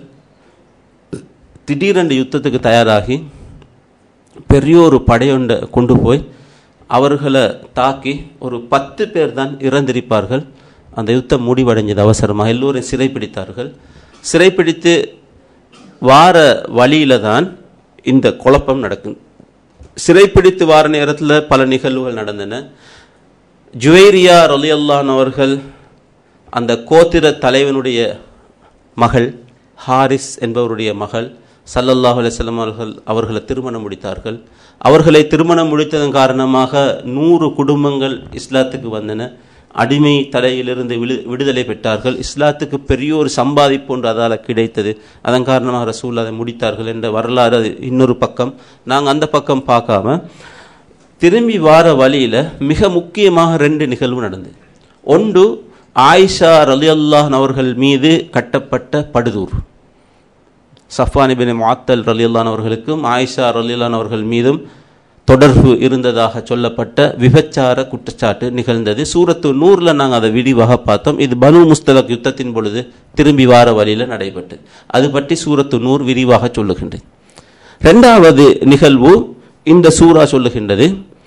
[SPEAKER 1] திடீரென்று யுத்தத்துக்கு தயாராகி பெரிய ஒரு படையொன்றை கொண்டு போய் அவர்களை தாக்கி ஒரு பத்து பேர் தான் இறந்திருப்பார்கள் அந்த யுத்தம் முடிவடைஞ்சது அவசரமாக எல்லோரும் சிறைப்பிடித்தார்கள் சிறைப்பிடித்து வார வழியில தான் இந்த குழப்பம் நடக்கும் சிறைப்பிடித்து வார நேரத்தில் பல நிகழ்வுகள் நடந்தன ஜுவேரியா ரலியல்லான் அவர்கள் அந்த கோத்திர தலைவனுடைய மகள் ஹாரிஸ் என்பவருடைய மகள் சல்லல்லாஹு அலையம் அவர்கள் அவர்களை திருமணம் முடித்தார்கள் அவர்களை திருமணம் முடித்ததன் காரணமாக நூறு குடும்பங்கள் இஸ்லாத்துக்கு வந்தன அடிமை தலையிலிருந்து விடு விடுதலை பெற்றார்கள் இஸ்லாத்துக்கு பெரிய ஒரு சம்பாதிப்பு ஒன்று அதால் கிடைத்தது அதன் காரணமாக ரசூல் அதை முடித்தார்கள் என்ற வரலாறு அது இன்னொரு பக்கம் நாங்கள் அந்த பக்கம் பார்க்காம திரும்பி வார வழியில் மிக முக்கியமாக ரெண்டு நிகழ்வு நடந்தது ஒன்று ஆயிஷா ரலியல்லாஹன் அவர்கள் மீது கட்டப்பட்ட படுதூர் சஃபான் இபின் முஅத்தல் ரலியல்லான் அவர்களுக்கும் ஆயிஷா ரலியல்லான் அவர்கள் மீதும் தொடர்பு இருந்ததாக சொல்லப்பட்ட விபச்சார குற்றச்சாட்டு நிகழ்ந்தது சூரத்து நூறில் நாங்கள் அதை விரிவாக பார்த்தோம் இது பனு முஸ்தலக் யுத்தத்தின் பொழுது திரும்பி வார வழியில் நடைபெற்று அது பற்றி சூரத்து நூறு விரிவாக சொல்லுகின்றேன் ரெண்டாவது நிகழ்வு இந்த சூரா சொல்லுகின்றது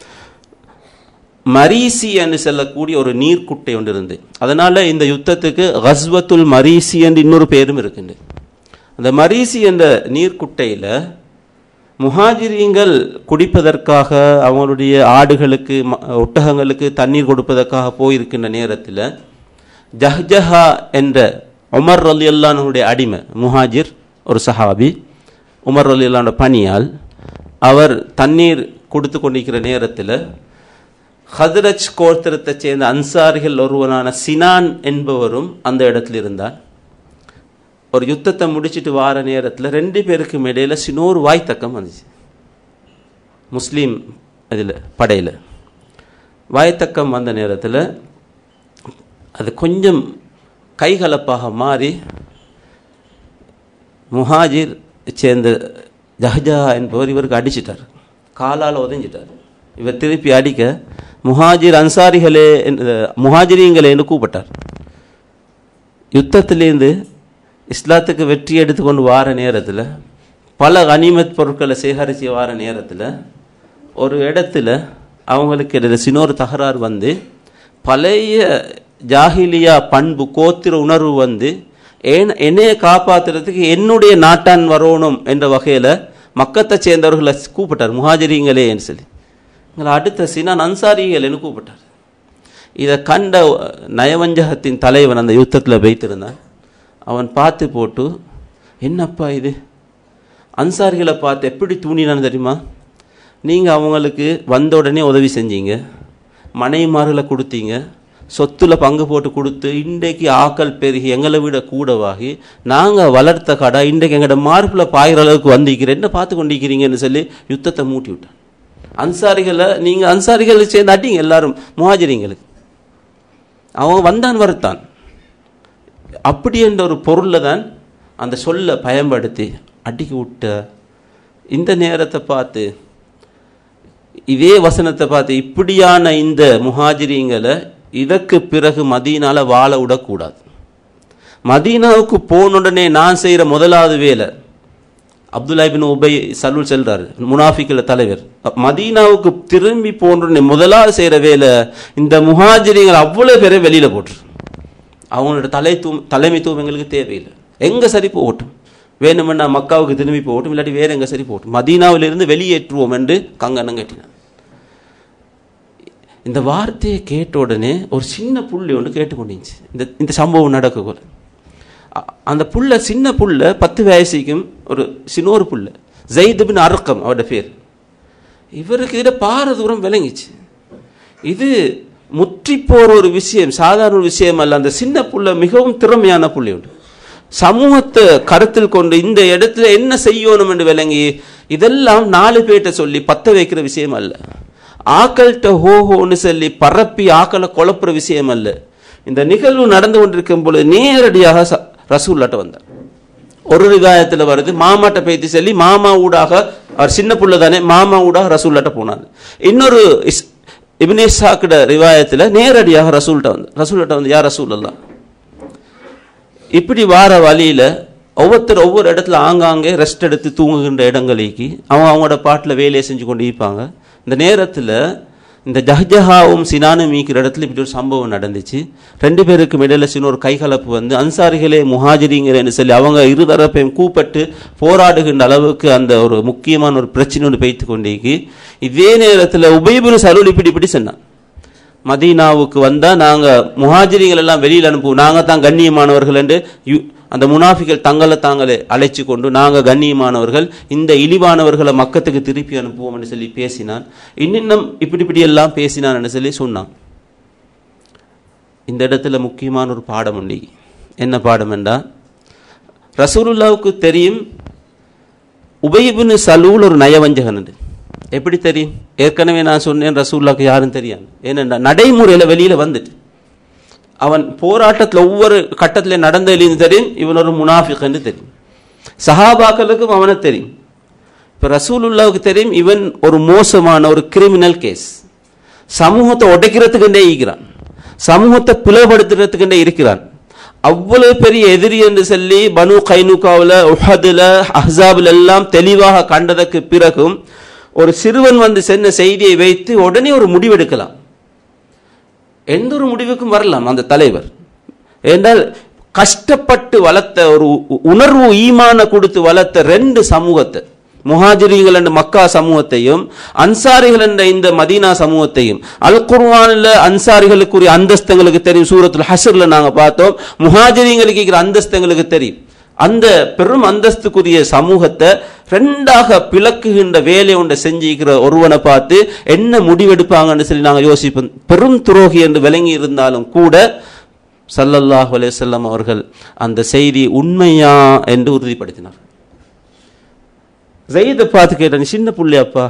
[SPEAKER 1] மரீசி என்று சொல்லக்கூடிய ஒரு நீர்க்குட்டை ஒன்று இருந்து அதனால இந்த யுத்தத்துக்கு கஸ்வத்துல் மரீசி என்று இன்னொரு பேரும் இருக்கின்றது அந்த மரீசி என்ற நீர்க்குட்டையில் முஹாஜிரியங்கள் குடிப்பதற்காக அவங்களுடைய ஆடுகளுக்கு ம- ஒட்டகங்களுக்கு தண்ணீர் கொடுப்பதற்காக போயிருக்கின்ற நேரத்தில் ஜஹ்ஜஹா என்ற உமர் ரலியல்லானுடைய அடிமை முஹாஜிர் ஒரு சஹாபி உமர் ரலியல்லான பணியால் அவர் தண்ணீர் கொடுத்து கொண்டிருக்கிற நேரத்தில் ஹதரஜ் கோத்திரத்தைச் சேர்ந்த அன்சாரிகள் ஒருவனான சினான் என்பவரும் அந்த இடத்தில் இருந்தார் ஒரு யுத்தத்தை முடிச்சிட்டு வார நேரத்தில் ரெண்டு பேருக்கும் இடையில சின்னோரு வாய்த்தக்கம் வந்துச்சு முஸ்லீம் இதில் படையில் வாய்த்தக்கம் வந்த நேரத்தில் அது கொஞ்சம் கைகலப்பாக மாறி முஹாஜிர் சேர்ந்த ஜஹஜா என்பவர் இவருக்கு அடிச்சிட்டார் காலால் உதஞ்சிட்டார் இவர் திருப்பி அடிக்க முஹாஜிர் அன்சாரிகளே என்று முஹாஜிரியங்களே என்று கூப்பிட்டார் யுத்தத்திலேருந்து இஸ்லாத்துக்கு வெற்றி எடுத்துக்கொண்டு வார நேரத்தில் பல கனிமத் பொருட்களை சேகரித்து வார நேரத்தில் ஒரு இடத்துல அவங்களுக்கு இடையில சின்னொரு தகராறு வந்து பழைய ஜாஹிலியா பண்பு கோத்திர உணர்வு வந்து ஏன் என்னைய காப்பாத்துறதுக்கு என்னுடைய நாட்டான் வரணும் என்ற வகையில் மக்கத்தை சேர்ந்தவர்களை கூப்பிட்டார் முஹாஜிரிங்களேன்னு சொல்லி எங்களை அடுத்த சினான் அன்சாரிகளேன்னு கூப்பிட்டார் இதை கண்ட நயவஞ்சகத்தின் தலைவன் அந்த யுத்தத்தில் வைத்திருந்தான் அவன் பார்த்து போட்டு என்னப்பா இது அன்சாரிகளை பார்த்து எப்படி தூண்டினான்னு தெரியுமா நீங்கள் அவங்களுக்கு வந்த உடனே உதவி செஞ்சீங்க மனைவிமார்களை கொடுத்தீங்க சொத்துல பங்கு போட்டு கொடுத்து இன்றைக்கு ஆக்கள் பெருகி எங்களை விட கூடவாகி நாங்கள் வளர்த்த கடை இன்றைக்கு எங்களோட மார்பில் பாயிற அளவுக்கு வந்திருக்கிறேன் என்ன பார்த்து கொண்டிருக்கிறீங்கன்னு சொல்லி யுத்தத்தை மூட்டி விட்டான் அன்சாரிகளை நீங்கள் அன்சாரிகளை சேர்ந்து அடிங்க எல்லாரும் முஹாஜிரிங்களுக்கு அவன் வந்தான் வருத்தான் அப்படி என்ற ஒரு பொருளில் தான் அந்த சொல்லை பயன்படுத்தி அடிக்க விட்ட இந்த நேரத்தை பார்த்து இதே வசனத்தை பார்த்து இப்படியான இந்த முஹாஜிரிங்களை இதற்கு பிறகு மதீனால வாழ விடக்கூடாது மதீனாவுக்கு போன உடனே நான் செய்கிற முதலாவது வேலை அப்துல்லா பின் உபை சலூல் செல்றாரு முனாஃபிக்கில் தலைவர் மதீனாவுக்கு திரும்பி போன உடனே முதலாவது செய்கிற வேலை இந்த முஹாஜிரிங்களை அவ்வளோ பேரை வெளியில் போட்டுரு அவங்களோட தலைத்துவம் தலைமைத்துவம் எங்களுக்கு தேவையில்லை எங்கே சரி போகட்டும் வேணுமென்னா மக்காவுக்கு திரும்பி போகட்டும் இல்லாட்டி வேற எங்கே சரி போகட்டும் மதீனாவிலிருந்து வெளியேற்றுவோம் என்று கங்கணம் கட்டினான் இந்த வார்த்தையை கேட்ட உடனே ஒரு சின்ன புள்ளி ஒன்று கேட்டுக்கொண்டிருந்துச்சு இந்த இந்த சம்பவம் நடக்க அ- அந்த புள்ள சின்ன புள்ள பத்து வயசுக்கும் ஒரு சின்னொரு புள்ள ஜெயித் பின் அர்க்கம் அவரோட பேர் இவருக்கு இதில் பார தூரம் விளங்கிச்சு இது முற்றி போற ஒரு விஷயம் சாதாரண ஒரு விஷயம் அல்ல அந்த சின்ன புள்ள மிகவும் திறமையான புள்ளி உண்டு சமூகத்தை கருத்தில் கொண்டு இந்த இடத்துல என்ன செய்யணும் என்று விளங்கி இதெல்லாம் நாலு பேர்ட்ட சொல்லி பத்த வைக்கிற விஷயம் அல்ல ஆக்கள்கிட்ட ஹோஹோன்னு சொல்லி பரப்பி ஆக்களை குழப்புற விஷயம் அல்ல இந்த நிகழ்வு நடந்து கொண்டிருக்கும் பொழுது நேரடியாக ச- ரசூல்லாட்ட வந்தார் ஒரு ரிவாயத்தில் வருது மாமாட்ட பேத்தி சொல்லி மாமா ஊடாக அவர் சின்ன புள்ள தானே மாமா ஊடாக ரசூல்லாட்ட போனாங்க இன்னொரு இஸ்- இப்னே சாக்கிட ரிவாயத்தில் நேரடியாக ரசூல்கிட்ட வந்து ரசூல்கிட்ட வந்து யார் ரசூல் அல்லா இப்படி வார வழியில ஒவ்வொருத்தர் ஒவ்வொரு இடத்துல ஆங்காங்கே ரெஸ்ட் எடுத்து தூங்குகின்ற இடங்களுக்கு அவங்க அவங்களோட பாட்டில் வேலையை செஞ்சு கொண்டு இருப்பாங்க இந்த நேரத்தில் இந்த ஜஹ்ஜஹாவும் சினானும் மீக்கிற இடத்துல இப்படி ஒரு சம்பவம் நடந்துச்சு ரெண்டு பேருக்கும் இடையில சின்ன ஒரு கைகலப்பு வந்து அன்சாரிகளே முஹாஜிரிங்கிறேன்னு சொல்லி அவங்க இருதரப்பையும் கூப்பிட்டு போராடுகின்ற அளவுக்கு அந்த ஒரு முக்கியமான ஒரு பிரச்சனை ஒன்று வைத்து கொண்டேக்கு இதே நேரத்தில் உபயபுரு சருள் இப்படி இப்படி சொன்னான் மதீனாவுக்கு வந்தால் நாங்கள் முஹாஜிரிகள் எல்லாம் வெளியில் அனுப்புவோம் நாங்கள் தான் கண்ணியமானவர்கள் என்று யு- அந்த முனாஃபிகள் தங்களை தாங்களே அழைச்சி கொண்டு நாங்கள் கண்ணியமானவர்கள் இந்த இழிவானவர்களை மக்கத்துக்கு திருப்பி அனுப்புவோம் என்று சொல்லி பேசினான் இன்னின்னும் இப்படி இப்படி எல்லாம் பேசினான் என்று சொல்லி சொன்னான் இந்த இடத்துல முக்கியமான ஒரு பாடம் உண்டு என்ன பாடம் என்றால் ரசூலுல்லாவுக்கு தெரியும் உபயபுன்னு சலூல் ஒரு நயவஞ்சகன் என்று. எப்படி தெரியும் ஏற்கனவே நான் சொன்னேன் ரசூல்லாவுக்கு யாரும் தெரியாது ஏனென்றா நடைமுறையில் வெளியில் வந்துட்டு அவன் போராட்டத்தில் ஒவ்வொரு கட்டத்தில் நடந்ததிலிருந்து தெரியும் இவன் ஒரு முனாஃபிக் என்று தெரியும் சஹாபாக்களுக்கும் அவனை தெரியும் இப்போ ரசூலுல்லாவுக்கு தெரியும் இவன் ஒரு மோசமான ஒரு கிரிமினல் கேஸ் சமூகத்தை உடைக்கிறதுக்குண்டே இருக்கிறான் சமூகத்தை பிளவுபடுத்துறதுக்குண்டே இருக்கிறான் அவ்வளவு பெரிய எதிரி என்று சொல்லி பனு கைனுகாவில் உஹதுல அஹ்ஸாபில் எல்லாம் தெளிவாக கண்டதற்கு பிறகும் ஒரு சிறுவன் வந்து சென்ன செய்தியை வைத்து உடனே ஒரு முடிவெடுக்கலாம் எந்த ஒரு முடிவுக்கும் வரலாம் அந்த தலைவர் என்றால் கஷ்டப்பட்டு வளர்த்த ஒரு உ- உணர்வு ஈமான கொடுத்து வளர்த்த ரெண்டு சமூகத்தை முஹாஜிரிகள் என்ற மக்கா சமூகத்தையும் அன்சாரிகள் என்ற இந்த மதீனா சமூகத்தையும் அல் குர்ஆனில் அன்சாரிகளுக்குரிய அந்தஸ்தங்களுக்கு தெரியும் சூரத்துல் ஹஷர்ல நாங்க பார்த்தோம் முஹாஜிரிங்களுக்கு இருக்கிற அந்தஸ்தங்களுக்கு தெரியும் அந்த பெரும் அந்தஸ்துக்குரிய சமூகத்தை ரெண்டாக பிளக்குகின்ற வேலை ஒன்றை செஞ்சிருக்கிற ஒருவனை பார்த்து என்ன முடிவெடுப்பாங்கன்னு சொல்லி நாங்கள் யோசிப்போம் பெரும் துரோகி என்று விளங்கி இருந்தாலும் கூட ஸல்லல்லாஹு அலைஹி வஸல்லம் அவர்கள் அந்த செய்தி உண்மையா என்று உறுதிப்படுத்தினார் ஜெயிதை பார்த்து கேட்ட நீ சின்ன புள்ளையாப்பா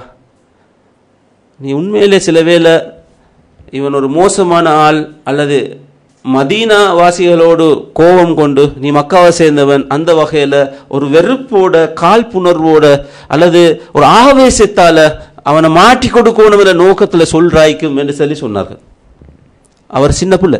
[SPEAKER 1] நீ உண்மையிலே சில வேளை இவன் ஒரு மோசமான ஆள் அல்லது மதீனா வாசிகளோடு கோபம் கொண்டு நீ மக்காவை சேர்ந்தவன் அந்த வகையில் ஒரு வெறுப்போட காழ்ப்புணர்வோட அல்லது ஒரு ஆவேசத்தால அவனை மாட்டி கொடுக்கணும் நோக்கத்தில் சொல்றாய்க்கும் என்று சொல்லி சொன்னார்கள் அவர் சின்ன புள்ள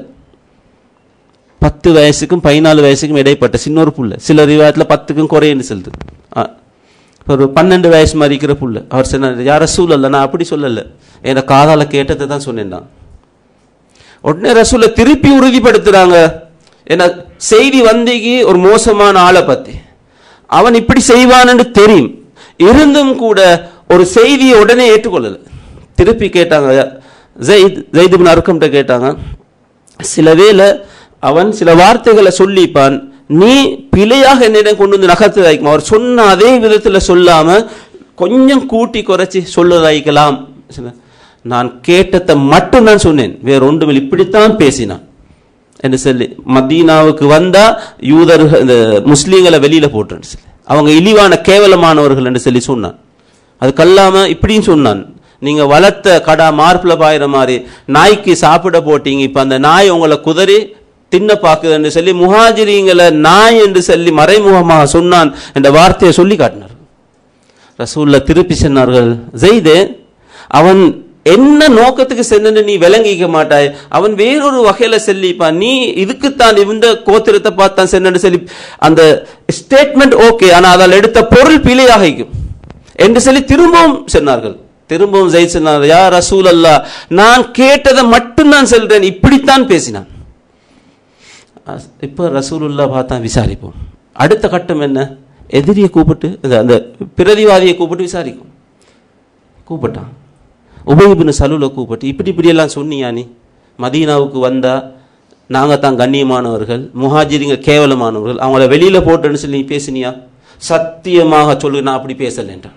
[SPEAKER 1] பத்து வயசுக்கும் பதினாலு வயசுக்கும் இடைப்பட்ட சின்ன ஒரு புள்ள சில ரிவாயத்தில் பத்துக்கும் குறையன்னு சொல்லுது ஆ, இப்ப ஒரு பன்னெண்டு வயசு மாதிரி இருக்கிற புள்ள அவர் சொன்னார் யார சூழல்ல நான் அப்படி சொல்லல என் காதால கேட்டதை தான் சொன்னேன் நான் உடனே ரசூலை திருப்பி உறுதிப்படுத்துறாங்க ஏன்னா செய்தி வந்திக்கு ஒரு மோசமான ஆளை பத்தி அவன் இப்படி செய்வான்னு தெரியும் இருந்தும் கூட ஒரு செய்தியை உடனே ஏற்றுக்கொள்ளல திருப்பி கேட்டாங்க ஜெயித் ஜெயித் பின் அர்க்கம்கிட்ட கேட்டாங்க சில வேளை அவன் சில வார்த்தைகளை சொல்லிப்பான் நீ பிழையாக என்னிடம் கொண்டு வந்து நகர்த்து வைக்கும் அவர் சொன்ன அதே விதத்துல சொல்லாம கொஞ்சம் கூட்டி குறைச்சி சொல்லுதாய்க்கலாம் சொன்னார். நான் கேட்டதை மட்டும் நான் சொன்னேன் வேற ஒன்றுமில்லை இப்படித்தான் பேசினான் என்று சொல்லி மதீனாவுக்கு வந்தா யூதர்கள் இந்த முஸ்லீம்களை வெளியில போட்டுன்னு சொல்லி அவங்க இழிவான கேவலமானவர்கள் என்று சொல்லி சொன்னான் அதுக்கல்லாம இப்படியும் சொன்னான் நீங்க வளர்த்த கடா மார்பிள பாயிற மாதிரி நாய்க்கு சாப்பிட போட்டீங்க இப்ப அந்த நாய் உங்களை குதறி தின்ன பாக்குதுன்னு சொல்லி முஹாஜிரிங்களை நாய் என்று சொல்லி மறைமுகமாக சொன்னான் என்ற வார்த்தையை சொல்லி காட்டினார் ரசூல்ல திருப்பி சொன்னார்கள் ஜெய்தே அவன் என்ன நோக்கத்துக்கு சென்னு நீ விளங்கிக்க மாட்டாய் அவன் வேறொரு வகையில செல்லிப்பான் நீ இதுக்குத்தான் இந்த கோத்திரத்தை பார்த்தான் சென்னு சொல்லி அந்த ஸ்டேட்மெண்ட் ஓகே ஆனா அதில் எடுத்த பொருள் பிழையாக இருக்கும் என்று சொல்லி திரும்பவும் சொன்னார்கள் திரும்பவும் ஜெயித் சொன்னார் யா ரசூல் அல்லா நான் கேட்டதை மட்டும் நான் சொல்றேன் இப்படித்தான் பேசினான் அஸ்- இப்ப ரசூலுல்லா பார்த்தா விசாரிப்போம் அடுத்த கட்டம் என்ன எதிரியை கூப்பிட்டு இந்த- அந்த பிரதிவாதியை கூப்பிட்டு விசாரிக்கும் கூப்பிட்டான் உபயோகிப்பின் சலுல கூப்பிட்டு இப்படி இப்படியெல்லாம் சொன்னியா நீ மதீனாவுக்கு வந்தா நாங்கள் தான் கண்ணியமானவர்கள் முஹாஜிரிங்க கேவலமானவர்கள் அவங்கள வெளியில போட்டேன்னு சொல்லி நீ பேசினியா சத்தியமாக சொல்லு நான் அப்படி பேசலன்றான்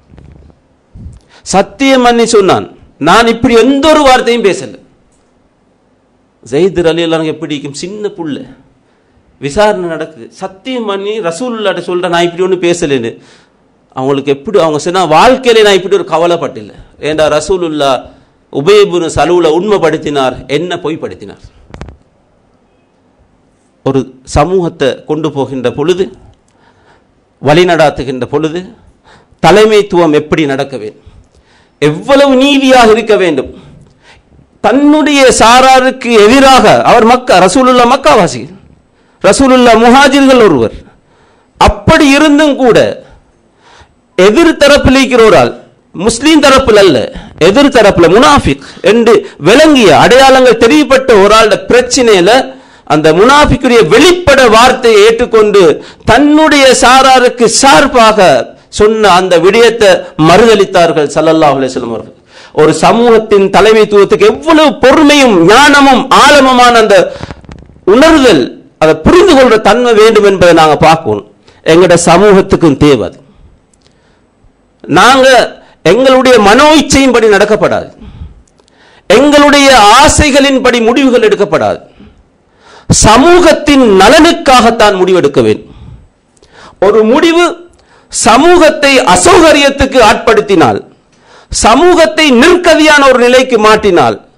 [SPEAKER 1] சத்தியம் பண்ணி சொன்னான் நான் இப்படி எந்த ஒரு வார்த்தையும் பேசல ஜெயித் அலி எல்லாம் எப்படி இருக்கும் சின்ன புள்ள விசாரணை நடக்குது சத்தியம் பண்ணி ரசூலுல்லாட்ட சொல்ற நான் இப்படி ஒன்றும் பேசலேன்னு அவங்களுக்கு எப்படி அவங்க சொன்னா வாழ்க்கையில நான் இப்படி ஒரு கவலைப்பட்டில்ல ஏண்டா ரசூலுல்லா உபயபுன சலுவுல உண்மைப்படுத்தினார் என்ன பொய்ப்படுத்தினார் ஒரு சமூகத்தை கொண்டு போகின்ற பொழுது வழிநடாத்துகின்ற பொழுது தலைமைத்துவம் எப்படி நடக்க வேண்டும் எவ்வளவு நீதியாக இருக்க வேண்டும் தன்னுடைய சாராருக்கு எதிராக அவர் மக்கா ரசூலுல்லா மக்காவாசி ரசூலுல்லா முஹாஜிர்கள் ஒருவர் அப்படி இருந்தும் கூட எதிர் தரப்பில் இருக்கிற ஒரு ஆள் முஸ்லீம் தரப்பில் அல்ல எதிர் தரப்புல முனாஃபிக் என்று விளங்கிய அடையாளங்கள் தெரியப்பட்ட ஒரு ஆளோட பிரச்சனையில அந்த முனாஃபிக்குரிய வெளிப்பட வார்த்தையை ஏற்றுக்கொண்டு தன்னுடைய சாராருக்கு சார்பாக சொன்ன அந்த விடயத்தை மறுதளித்தார்கள் ஸல்லல்லாஹு அலைஹி வஸல்லம் அவர்கள் ஒரு சமூகத்தின் தலைமைத்துவத்துக்கு எவ்வளவு பொறுமையும் ஞானமும் ஆழமுமான அந்த உணர்தல் அதை புரிந்து கொள்ற தன்மை வேண்டும் என்பதை நாங்க பார்க்கணும் எங்கட சமூகத்துக்கும் தேவை அது. நாங்க எங்களுடைய மனோ இச்சையின்படி நடக்கப்படாது எங்களுடைய ஆசைகளின்படி முடிவுகள் எடுக்கப்படாது சமூகத்தின் நலனுக்காகத்தான் முடிவெடுக்க வேண்டும் ஒரு முடிவு சமூகத்தை அசௌகரியத்துக்கு ஆட்படுத்தினால் சமூகத்தை நிற்கதியான ஒரு நிலைக்கு மாற்றினால்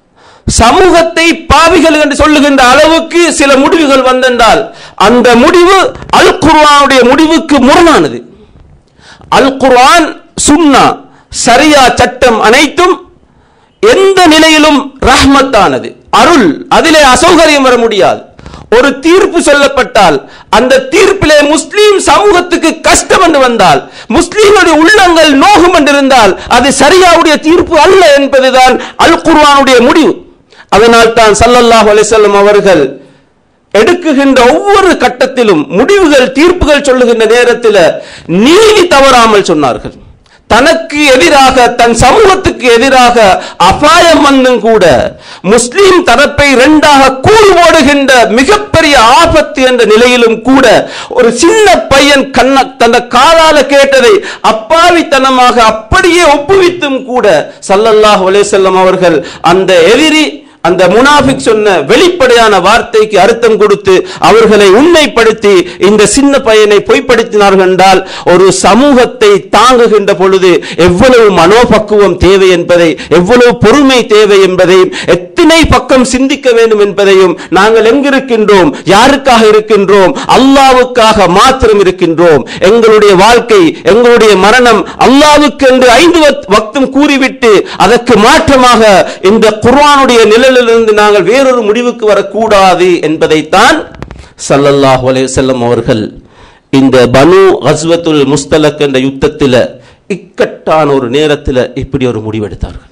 [SPEAKER 1] சமூகத்தை பாவிகள் என்று சொல்லுகின்ற அளவுக்கு சில முடிவுகள் வந்தென்றால் அந்த முடிவு அல் குர்ஆனுடைய முடிவுக்கு முரணானது அல் குர்ஆன் சுன்னா சரியா சட்டம் அனைத்தும் எந்த நிலையிலும் ரஹ்மத்தானது அருள் அதிலே அசௌகரியம் வர முடியாது ஒரு தீர்ப்பு சொல்லப்பட்டால் அந்த தீர்ப்பிலே முஸ்லீம் சமூகத்துக்கு கஷ்டம் என்று வந்தால் முஸ்லீம்களுடைய உள்ளங்கள் நோகும் என்றிருந்தால் அது சரியாவுடைய தீர்ப்பு அல்ல என்பதுதான் அல் குர்ஆனுடைய முடிவு அதனால் தான் சல்லல்லாஹு அலைஹி வஸல்லம் அவர்கள் எடுக்குகின்ற ஒவ்வொரு கட்டத்திலும் முடிவுகள் தீர்ப்புகள் சொல்லுகின்ற நேரத்தில் நீதி தவறாமல் சொன்னார்கள் தனக்கு எதிராக தன் சமூகத்துக்கு எதிராக அபாயம் வந்தும் கூட முஸ்லிம் தரப்பை இரண்டாக கூறு போடுகின்ற மிகப்பெரிய ஆபத்து என்ற நிலையிலும் கூட ஒரு சின்ன பையன் கண்ண தந்த காதால கேட்டதை அப்பாவித்தனமாக அப்படியே ஒப்புவித்தும் கூட சல்லல்லாஹு அலைஹி வஸல்லம் அவர்கள் அந்த எதிரி அந்த முனாஃபிக் சொன்ன வெளிப்படையான வார்த்தைக்கு அர்த்தம் கொடுத்து அவர்களை உண்மைப்படுத்தி இந்த சின்ன பையனை பொய்ப்படுத்தினார்கள் என்றால் ஒரு சமூகத்தை தாங்குகின்ற பொழுது எவ்வளவு மனோபக்குவம் தேவை என்பதை எவ்வளவு பொறுமை தேவை என்பதையும் எத்தனை பக்கம் சிந்திக்க வேண்டும் என்பதையும் நாங்கள் எங்கிருக்கின்றோம் யாருக்காக இருக்கின்றோம் அல்லாவுக்காக மாத்திரம் இருக்கின்றோம் எங்களுடைய வாழ்க்கை எங்களுடைய மரணம் அல்லாவுக்கு என்று ஐந்து வக்- வக்தும் கூறிவிட்டு அதற்கு மாற்றமாக இந்த குர்ஆனுடைய நிழலிலிருந்து நாங்கள் வேறொரு முடிவுக்கு வரக்கூடாது என்பதைத்தான் ஸல்லல்லாஹு அலைஹி வஸல்லம் அவர்கள் இந்த பனு கஸ்வத்துல் முஸ்தலக் என்ற யுத்தத்தில் இக்கட்டான ஒரு நேரத்தில் இப்படி ஒரு முடிவெடுத்தார்கள்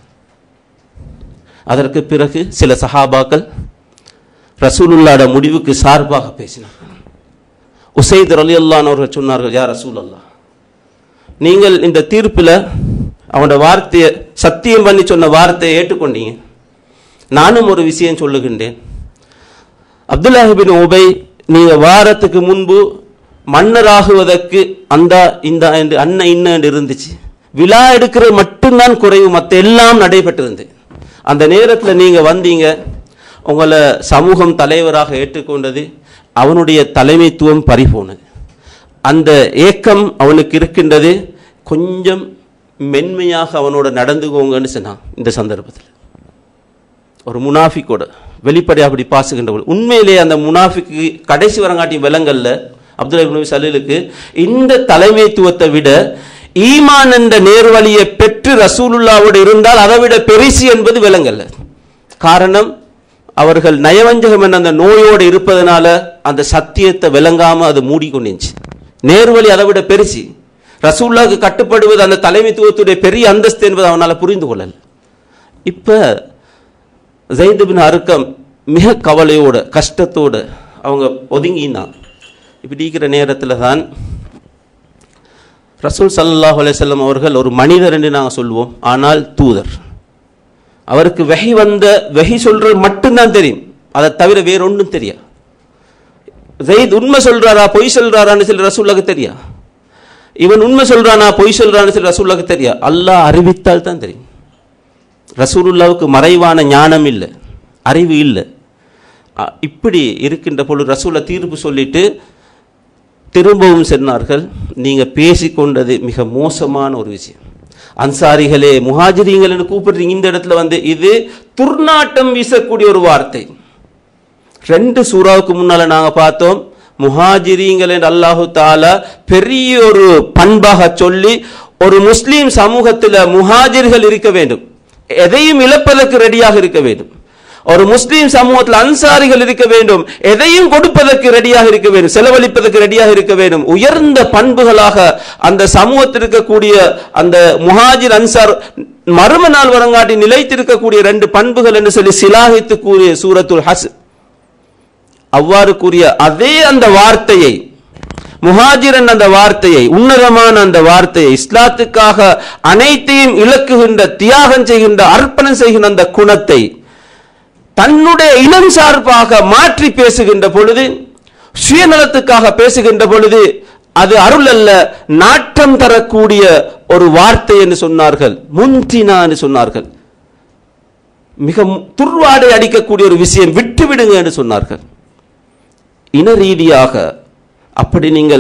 [SPEAKER 1] அதற்கு பிறகு சில சஹாபாக்கள் ரசூலுல்லாட முடிவுக்கு சார்பாக பேசினார்கள் உசைத் ரலியல்லான் அவர்கள் சொன்னார்கள் யா ரசூல் நீங்கள் இந்த தீர்ப்பில் அவனோட வார்த்தையை சத்தியம் பண்ணி சொன்ன வார்த்தையை ஏற்றுக்கொண்டீங்க நானும் ஒரு விஷயம் சொல்லுகின்றேன் அப்துல்லாஹிபின் உபை நீங்க வாரத்துக்கு முன்பு மன்னராகுவதற்கு அந்த இந்த என்று அன்ன இன்ன என்று இருந்துச்சு விழா எடுக்கிறது மட்டும்தான் குறைவு மற்ற எல்லாம் நடைபெற்றிருந்து அந்த நேரத்தில் நீங்க வந்தீங்க உங்களை சமூகம் தலைவராக ஏற்றுக்கொண்டது அவனுடைய தலைமைத்துவம் பறிபோனது அந்த ஏக்கம் அவனுக்கு இருக்கின்றது கொஞ்சம் மென்மையாக அவனோட நடந்துக்கோங்கன்னு சொன்னான் இந்த சந்தர்ப்பத்தில் ஒரு முனாஃபிக்கோட வெளிப்படையாக அப்படி பாசுகின்ற பொழுது உண்மையிலே அந்த முனாஃபிக்கு கடைசி வரங்காட்டி விலங்கல்ல அப்துல்லா இப்னு சலீலுக்கு இந்த தலைமைத்துவத்தை விட ஈமான் என்ற நேர்வழியை பெற்று ரசூலுல்லாவோடு இருந்தால் அதை விட பெரிசி என்பது விலங்கல்ல காரணம் அவர்கள் நயவஞ்சகம் என்ற அந்த நோயோடு இருப்பதனால அந்த சத்தியத்தை விளங்காம அது மூடிக்கொண்டுச்சு நேர்வழி அதை விட பெருசி ரசூல்லாவுக்கு கட்டுப்படுவது அந்த தலைமைத்துவத்துடைய பெரிய அந்தஸ்து என்பதை அவனால் புரிந்து கொள்ளல இப்ப ஜெயித் பின் அருக்கம் மிக கவலையோட கஷ்டத்தோட அவங்க ஒதுங்கினான் இப்படி இருக்கிற நேரத்தில் தான் ரசூல் ஸல்லல்லாஹு அலைஹி வஸல்லம் அவர்கள் ஒரு மனிதர் என்று நாங்கள் சொல்லுவோம் ஆனால் தூதர் அவருக்கு வெகி வந்த வெகி சொல்றது மட்டும்தான் தெரியும் அதை தவிர வேற ஒன்றும் தெரியா ஜெயித் உண்மை சொல்றாரா பொய் சொல்றாரான்னு சொல்லி ரசூலுக்கு தெரியா இவன் உண்மை சொல்றானா பொய் சொல்றான்னு சொல்லி ரசூலுக்கு தெரியா அல்லாஹ் அறிவித்தால் தான் தெரியும் ரசூலுல்லாவுக்கு மறைவான ஞானம் இல்லை அறிவு இல்லை அ, இப்படி இருக்கின்ற பொழுது ரசூலை தீர்ப்பு சொல்லிட்டு திரும்பவும் சொன்னார்கள் நீங்க பேசிக்கொண்டது மிக மோசமான ஒரு விஷயம் அன்சாரிகளே முஹாஜிரீங்கள் என்று கூப்பிடுறீங்க இந்த இடத்துல வந்து இது துர்நாட்டம் வீசக்கூடிய ஒரு வார்த்தை ரெண்டு சூறாவுக்கு முன்னால நாங்க பார்த்தோம் முஹாஜிரீங்கள் என்று அல்லாஹு தாலா பெரிய ஒரு பண்பாக சொல்லி ஒரு முஸ்லீம் சமூகத்தில் முஹாஜிர்கள் இருக்க வேண்டும் எதையும் இழப்பதற்கு ரெடியாக இருக்க வேண்டும் ஒரு முஸ்லீம் சமூகத்தில் அன்சாரிகள் இருக்க வேண்டும் எதையும் கொடுப்பதற்கு ரெடியாக இருக்க வேண்டும் செலவழிப்பதற்கு ரெடியாக இருக்க வேண்டும் உயர்ந்த பண்புகளாக அந்த சமூகத்தில் இருக்கக்கூடிய அந்த முஹாஜிர் அன்சார் மறும நாள் வரங்காட்டி நிலைத்திருக்கக்கூடிய ரெண்டு பண்புகள் என்று சொல்லி சிலாகித்து கூறிய சூரத்துல் ஹஸ் அவ்வாறு கூறிய அதே அந்த வார்த்தையை முஹாஜிரன் அந்த வார்த்தையை உன்னதமான அந்த வார்த்தையை இஸ்லாத்துக்காக அனைத்தையும் இழக்குகின்ற தியாகம் செய்கின்ற அர்ப்பணம் செய்கின்ற அந்த குணத்தை தன்னுடைய இனம் சார்பாக மாற்றி பேசுகின்ற பொழுது சுயநலத்துக்காக பேசுகின்ற பொழுது அது அருள் அல்ல நாட்டம் தரக்கூடிய ஒரு வார்த்தை என்று சொன்னார்கள் முந்தினா என்று சொன்னார்கள் மிக மு- துர்வாடை அடிக்கக்கூடிய ஒரு விஷயம் விட்டு விடுங்க என்று சொன்னார்கள் இன ரீதியாக அப்படி நீங்கள்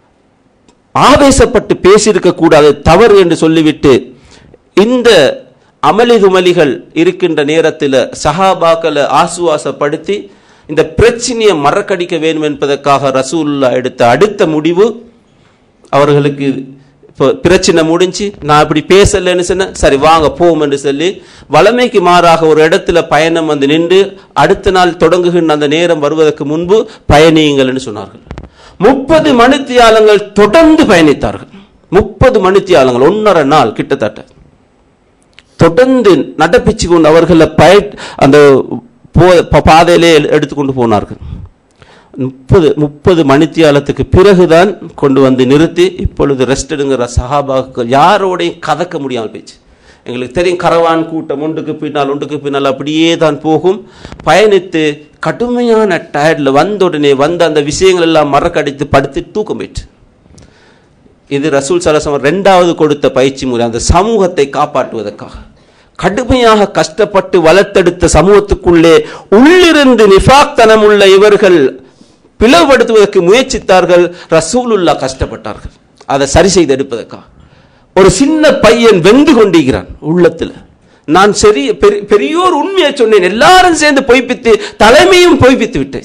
[SPEAKER 1] ஆவேசப்பட்டு பேசியிருக்க கூடாது தவறு என்று சொல்லிவிட்டு இந்த அமளி துமலிகள் இருக்கின்ற நேரத்தில் சஹாபாக்களை ஆசுவாசப்படுத்தி இந்த பிரச்சனையை மறக்கடிக்க வேண்டும் என்பதற்காக ரசூலுல்லா எடுத்த அடுத்த முடிவு அவர்களுக்கு இப்போ பிரச்சனை முடிஞ்சு நான் இப்படி பேசலைன்னு சொன்னேன் சரி வாங்க போவோம் என்று சொல்லி வளமைக்கு மாறாக ஒரு இடத்துல பயணம் வந்து நின்று அடுத்த நாள் தொடங்குகின்ற அந்த நேரம் வருவதற்கு முன்பு பயணியுங்கள்னு சொன்னார்கள் முப்பது மணித்தியாலங்கள் தொடர்ந்து பயணித்தார்கள் முப்பது மணித்தியாலங்கள் ஒன்றரை நாள் கிட்டத்தட்ட தொடர்ந்து நடப்பிச்சு கொண்டு அவர்களை பய அந்த போ- ப- பாதையிலே எடுத்துக்கொண்டு போனார்கள் முப்பது முப்பது மணித்தியாலத்துக்கு பிறகுதான் கொண்டு வந்து நிறுத்தி இப்பொழுது ரெஸ்ட் எடுங்கிற சஹாபாக்கள் யாரோடையும் கதக்க முடியாமல் போயிடுச்சு எங்களுக்கு தெரியும் கரவான் கூட்டம் ஒன்றுக்கு பின்னால் ஒன்றுக்கு பின்னால் அப்படியே தான் போகும் பயணித்து கடுமையான டயர்டில் வந்த உடனே வந்த அந்த விஷயங்கள் எல்லாம் மறக்கடித்து படுத்து தூக்கம் போயிட்டு இது ரசூல் சலசம் ரெண்டாவது கொடுத்த பயிற்சி முறை அந்த சமூகத்தை காப்பாற்றுவதற்காக கடுமையாக கஷ்டப்பட்டு வளர்த்தெடுத்த சமூகத்துக்குள்ளே உள்ளிருந்து நிஃபாக்தனம் உள்ள இவர்கள் பிளவுபடுத்துவதற்கு முயற்சித்தார்கள் ரசூலுல்லா கஷ்டப்பட்டார்கள் அதை சரி செய்து எடுப்பதற்காக ஒரு சின்ன பையன் வெந்து கொண்டிருக்கிறான் உள்ளத்துல நான் சரி பெரி- பெரியோர் உண்மையை சொன்னேன் எல்லாரும் சேர்ந்து பொய்ப்பித்து தலைமையும் பொய்ப்பித்து விட்டேன்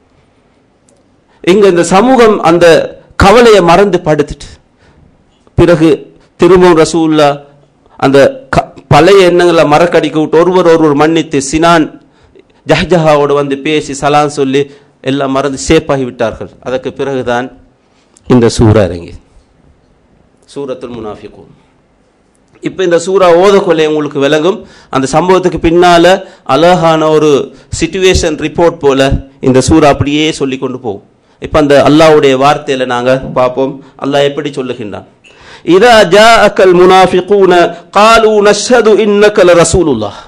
[SPEAKER 1] இங்க இந்த சமூகம் அந்த கவலையை மறந்து படுத்துட்டு பிறகு திரும்பவும் ரசூல்லா அந்த க- பழைய எண்ணங்களை மறக்கடிக்க விட்டு ஒருவர் ஒருவர் மன்னித்து சினான் ஜஹ்ஜஹாவோடு வந்து பேசி சலான் சொல்லி எல்லாம் மறந்து சேப்பாகி விட்டார்கள் அதற்கு பிறகுதான் இந்த சூரா இறங்கி சூரத்துல் முனாஃபிகூன் இப்போ இந்த சூறா ஓதக்கொள்ளை உங்களுக்கு விளங்கும் அந்த சம்பவத்துக்கு பின்னால அழகான ஒரு சிச்சுவேஷன் ரிப்போர்ட் போல இந்த சூறா அப்படியே சொல்லி கொண்டு போகும் இப்போ அந்த அல்லாஹ்வுடைய வார்த்தையில நாங்க பார்ப்போம் அல்லாஹ் எப்படி சொல்லுகின்றான் இதா ஜாஅக்கல் முனாஃபிகூன காலு நஷ்ஹது இன்னக லரசூலுல்லாஹ்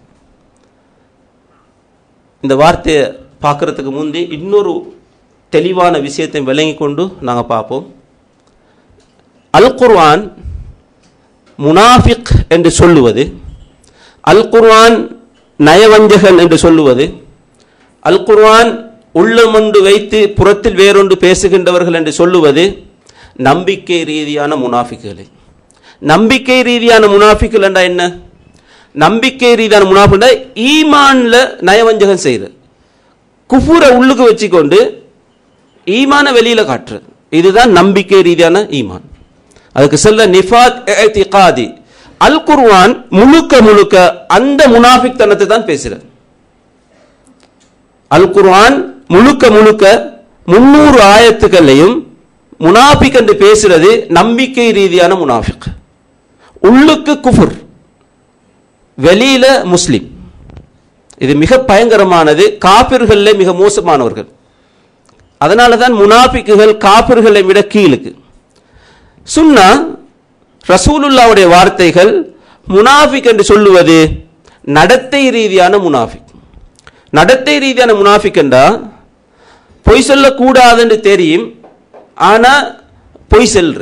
[SPEAKER 1] இந்த வார்த்தையை பார்க்கறதுக்கு முந்தி இன்னொரு தெளிவான விஷயத்தை விளங்கி கொண்டு நாங்க பார்ப்போம் அல் குர்ஆன் முனாஃபிக் என்று சொல்லுவது அல் குர்ஆன் நயவஞ்சகன் என்று சொல்லுவது அல் குர்ஆன் உள்ளமொன்று வைத்து புறத்தில் வேறொன்று பேசுகின்றவர்கள் என்று சொல்லுவது நம்பிக்கை ரீதியான முனாஃபிக்குகளை நம்பிக்கை ரீதியான முனாஃபிக்குகள் என்றா என்ன நம்பிக்கை ரீதியான முனாஃபிக் ஈமான்ல நயவஞ்சகம் செய்யுது குஃபூரை உள்ளுக்கு வச்சுக்கொண்டு ஈமான வெளியில காட்டுறது இதுதான் நம்பிக்கை ரீதியான ஈமான் அதுக்கு செல்ல நிஃபாத் இஅ்திகாதி அல் குர்ஆன் முழுக்க முழுக்க அந்த முனாஃபிக் தனத்தை தான் பேசுறது அல் குர்ஆன் முழுக்க முழுக்க முன்னூறு ஆயத்துக்களையும் முனாஃபிக் என்று பேசுறது நம்பிக்கை ரீதியான முனாஃபிக் உள்ளுக்கு குஃபுர் வெளியில முஸ்லிம் இது மிக பயங்கரமானது காபிர்கள்ல மிக மோசமானவர்கள் அதனால தான் முனாஃபிக்குகள் காபிர்களை விட கீழுக்கு சுன்னா ரசூலுல்லாவுடைய வார்த்தைகள் முனாஃபிக் என்று சொல்லுவது நடத்தை ரீதியான முனாஃபிக் நடத்தை ரீதியான முனாஃபிக் என்றா பொய் சொல்லக்கூடாதுன்னு தெரியும் ஆனா பொய் செல்ற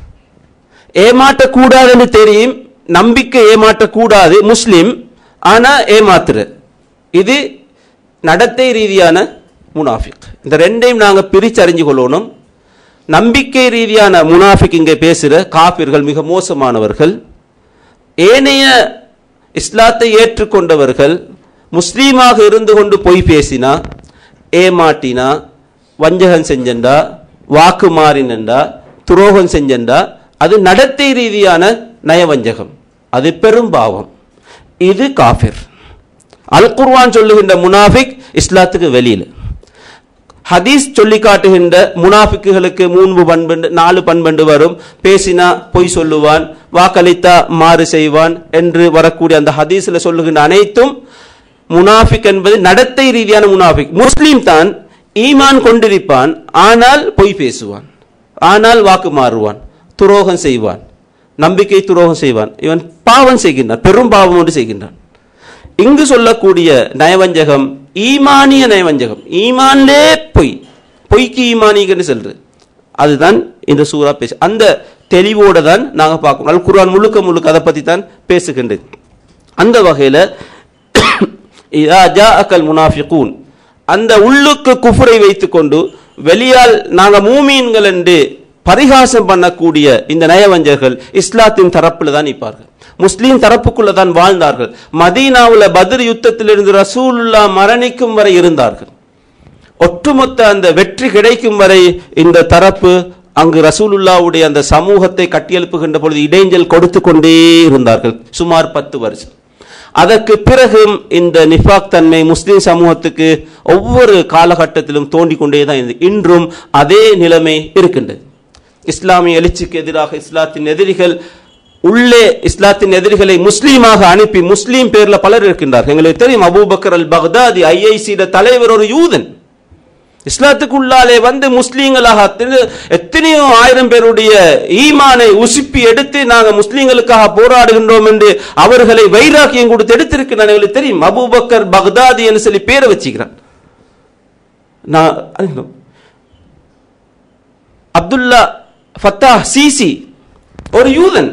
[SPEAKER 1] ஏமாற்றக்கூடாதுன்னு தெரியும் நம்பிக்கை ஏமாற்றக்கூடாது முஸ்லிம் ஆனா ஏமாத்துற இது நடத்தை ரீதியான முனாஃபிக் இந்த ரெண்டையும் நாங்க பிரிச்சு அறிஞ்சு கொள்ளணும் நம்பிக்கை ரீதியான முனாஃபிக் இங்கே பேசுகிற காபிர்கள் மிக மோசமானவர்கள் ஏனைய இஸ்லாத்தை ஏற்றுக்கொண்டவர்கள் முஸ்லீமாக இருந்து கொண்டு பொய் பேசினா ஏமாட்டினா வஞ்சகம் செஞ்சண்டா வாக்கு மாறினண்டா துரோகம் செஞ்சண்டா அது நடத்தை ரீதியான நயவஞ்சகம் அது பெரும் பாவம் இது காஃபிர் அல் குர்ஆன் சொல்லுகின்ற முனாஃபிக் இஸ்லாத்துக்கு வெளியில் ஹதீஸ் சொல்லி காட்டுகின்ற முனாஃபிக்குகளுக்கு மூன்று பண்பண்டு நாலு பண்பண்டு வரும் பேசினா பொய் சொல்லுவான் வாக்களித்தா மாறு செய்வான் என்று வரக்கூடிய அந்த ஹதீஸ்ல சொல்லுகின்ற அனைத்தும் முனாஃபிக் என்பது நடத்தை ரீதியான முனாஃபிக் முஸ்லீம் தான் ஈமான் கொண்டிருப்பான் ஆனால் பொய் பேசுவான் ஆனால் வாக்கு மாறுவான் துரோகம் செய்வான் நம்பிக்கை துரோகம் செய்வான் இவன் பாவம் செய்கின்றான் பெரும் பாவம் ஒன்று செய்கின்றான் இங்கு சொல்லக்கூடிய நயவஞ்சகம் ஈமானிய நயவஞ்சகம் ஈமான்லே பொய் பொய்க்கு ஈமானிகன்னு சொல்றது அதுதான் இந்த சூறா பேசு அந்த தெளிவோட தான் நாங்க பார்க்கணும் அல் குர்ஆன் முழுக்க முழுக்க அதை பத்தி தான் பேசுகின்றது அந்த வகையில இதா ஜாஅக்கல் முனாஃபிகூன் அந்த உள்ளுக்கு குஃபுரை வைத்துக்கொண்டு வெளியால் நாங்க மூமீன்கள் என்று பரிகாசம் பண்ணக்கூடிய இந்த நயவஞ்சர்கள் இஸ்லாத்தின் தரப்புல தான் நிற்பார்கள் முஸ்லீம் தரப்புக்குள்ள தான் வாழ்ந்தார்கள் மதீனாவுல பத்ர் யுத்தத்திலிருந்து ரசூலுல்லா மரணிக்கும் வரை இருந்தார்கள் ஒட்டுமொத்த அந்த வெற்றி கிடைக்கும் வரை இந்த தரப்பு அங்கு ரசூலுல்லாவுடைய அந்த சமூகத்தை கட்டியெழுப்புகின்ற பொழுது இடைஞ்சல் கொடுத்து கொண்டே இருந்தார்கள் சுமார் பத்து வருஷம் அதற்கு பிறகும் இந்த நிஃபாக் தன்மை முஸ்லிம் சமூகத்துக்கு ஒவ்வொரு காலகட்டத்திலும் தோண்டிக் கொண்டே தான் இருந்தது இன்றும் அதே நிலைமை இருக்கின்றது இஸ்லாமிய எழுச்சிக்கு எதிராக இஸ்லாத்தின் எதிரிகள் உள்ளே இஸ்லாத்தின் எதிரிகளை முஸ்லீமாக அனுப்பி முஸ்லீம் பேர்ல பலர் இருக்கின்றார்கள் எங்களுக்கு தெரியும் அபூபக்கர் அல் பக்தாதி ஐஐசி தலைவர் ஒரு யூதன் இஸ்லாத்துக்குள்ளாலே வந்து முஸ்லீம்களாக திரு- எத்தனையோ ஆயிரம் பேருடைய ஈமானை உசுப்பி எடுத்து நாங்கள் முஸ்லீம்களுக்காக போராடுகின்றோம் என்று அவர்களை வைராக்கியம் கொடுத்து எடுத்திருக்கிறான் எங்களுக்கு தெரியும் அபூபக்கர் பக்தாதி என்று சொல்லி பேரை வச்சுக்கிறான் நான் அறிந்தோம். அப்துல்லா ஃபத்தா சிசி ஒரு யூதன்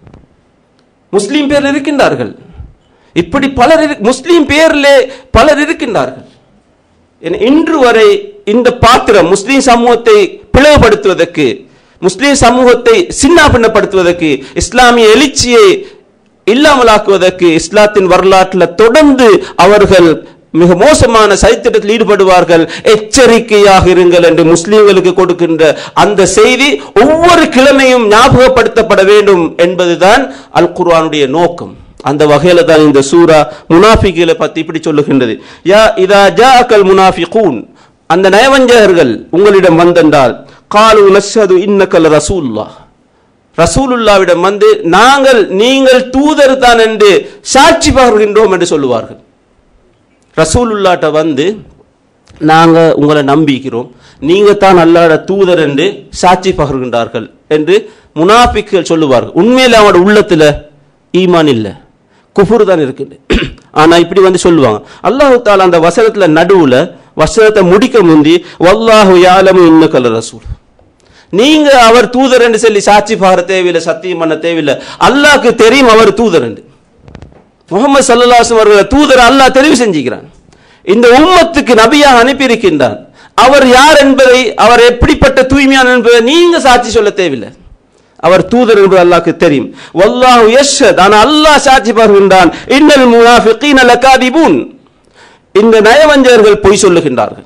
[SPEAKER 1] முஸ்லீம் பேர் இருக்கின்றார்கள் இப்படி பலர் இரு- முஸ்லீம் பேரிலே பலர் இருக்கின்றார்கள் என- இன்று வரை இந்த பாத்திரம் முஸ்லீம் சமூகத்தை பிளவுபடுத்துவதற்கு முஸ்லீம் சமூகத்தை சின்னாபின்னப்படுத்துவதற்கு இஸ்லாமிய எழுச்சியை இல்லாமலாக்குவதற்கு இஸ்லாத்தின் வரலாற்றில் தொடர்ந்து அவர்கள் மிக மோசமான சைத்திட்டத்தில் ஈடுபடுவார்கள் எச்சரிக்கையாக இருங்கள் என்று முஸ்லீம்களுக்கு கொடுக்கின்ற அந்த செய்தி ஒவ்வொரு கிழமையும் ஞாபகப்படுத்தப்பட வேண்டும் என்பதுதான் அல் குர்ஆனுடைய நோக்கம் அந்த வகையில தான் இந்த சூரா முனாஃபிகளை பத்தி இப்படி சொல்லுகின்றது யா இதா ஜாஅக்கல் முனாஃபிகூன் அந்த நயவஞ்சகர்கள் உங்களிடம் வந்தென்றால் காலு நஷ்ஹது இன்னக்கல் ரசூலுல்லாஹ் ரசூலுல்லாவிடம் வந்து நாங்கள் நீங்கள் தூதர் தான் என்று சாட்சி பகர்கின்றோம் என்று சொல்லுவார்கள் ரசூலுல்லாட்ட வந்து நாங்க உங்களை நம்பிக்கிறோம் நீங்க தான் அல்லாட தூதர் என்று சாட்சி பகர்கின்றார்கள் என்று முனாஃபிக்குகள் சொல்லுவார்கள் உண்மையில அவனோட உள்ளத்துல ஈமான் இல்லை குஃபுர் தான் இருக்குது ஆனா இப்படி வந்து சொல்லுவாங்க அல்லாஹு தாலா அந்த வசனத்துல நடுவுல வசனத்தை முடிக்க முந்தி வல்லாஹு யாலமு இன்னக்கல் ரசூல் நீங்க அவர் தூதர் என்று சொல்லி சாட்சி பகர தேவையில்லை சத்தியம் பண்ண தேவையில்லை அல்லாஹ்க்கு தெரியும் அவர் தூதர் என்று முகமது சல்லல்லாஹு அவர்களை தூதர் அல்லாஹ் தெரிவு செஞ்சுக்கிறான் இந்த உம்மத்துக்கு நபியாக அனுப்பியிருக்கின்றான் அவர் யார் என்பதை அவர் எப்படிப்பட்ட தூய்மையான என்பதை நீங்க சாட்சி சொல்ல தேவையில்லை அவர் தூதர் என்பது அல்லாஹ்க்கு தெரியும் வல்லாஹு யஷ்ஹத் ஆனா அல்லாஹ் சாட்சி பகர்கின்றான் இன்னல் முனாஃபிகீன லகாதிபூன் இந்த நயவஞ்சகர்கள் பொய் சொல்லுகின்றார்கள்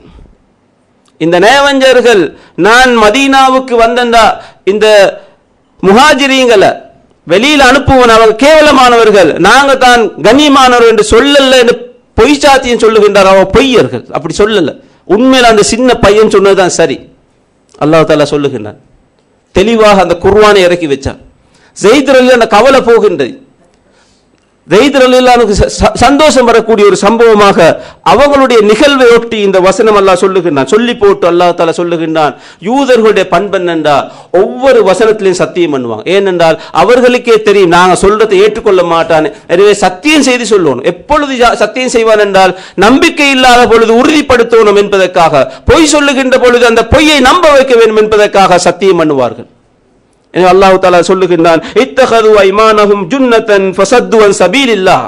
[SPEAKER 1] இந்த நயவஞ்சகர்கள் நான் மதீனாவுக்கு வந்தண்டா இந்த முஹாஜிரீங்களை வெளியில அனுப்புவன் அவங்க கேவலமானவர்கள் நாங்க தான் கண்ணியமானவர் என்று சொல்லல என்று பொய் சாத்தியம் சொல்லுகின்றார் அவ பொய்யர்கள் அப்படி சொல்லல உண்மையில அந்த சின்ன பையன் சொன்னதுதான் சரி அல்லாஹ் தாலா சொல்லுகின்றான் தெளிவாக அந்த குர்வானை இறக்கி வச்சான் ஜெயித்ரல் அந்த கவலை போகின்றது ஜெயித்ரலுக்கு சந்தோஷம் வரக்கூடிய ஒரு சம்பவமாக அவங்களுடைய நிகழ்வை ஒட்டி இந்த வசனம் அல்லாஹ் சொல்லுகின்றான் சொல்லி போட்டு அல்லாஹ் தாலா சொல்லுகின்றான் யூதர்களுடைய பண்பென்னண்டா ஒவ்வொரு வசனத்திலையும் சத்தியம் பண்ணுவாங்க ஏனென்றால் அவர்களுக்கே தெரியும் நாங்க சொல்றதை ஏற்றுக்கொள்ள மாட்டான் எனவே சத்தியம் செய்து சொல்லணும் எப்பொழுது ஜா- சத்தியம் செய்வான் என்றால் நம்பிக்கை இல்லாத பொழுது உறுதிப்படுத்தணும் என்பதற்காக பொய் சொல்லுகின்ற பொழுது அந்த பொய்யை நம்ப வைக்க வேண்டும் என்பதற்காக சத்தியம் பண்ணுவார்கள் எனவே அல்லாஹ் தாலா சொல்லுகின்றான் இத்தகது ஐமானஹும் ஜுன்னத்தன் ஃபசத்துவன் சபீலில்லாஹ்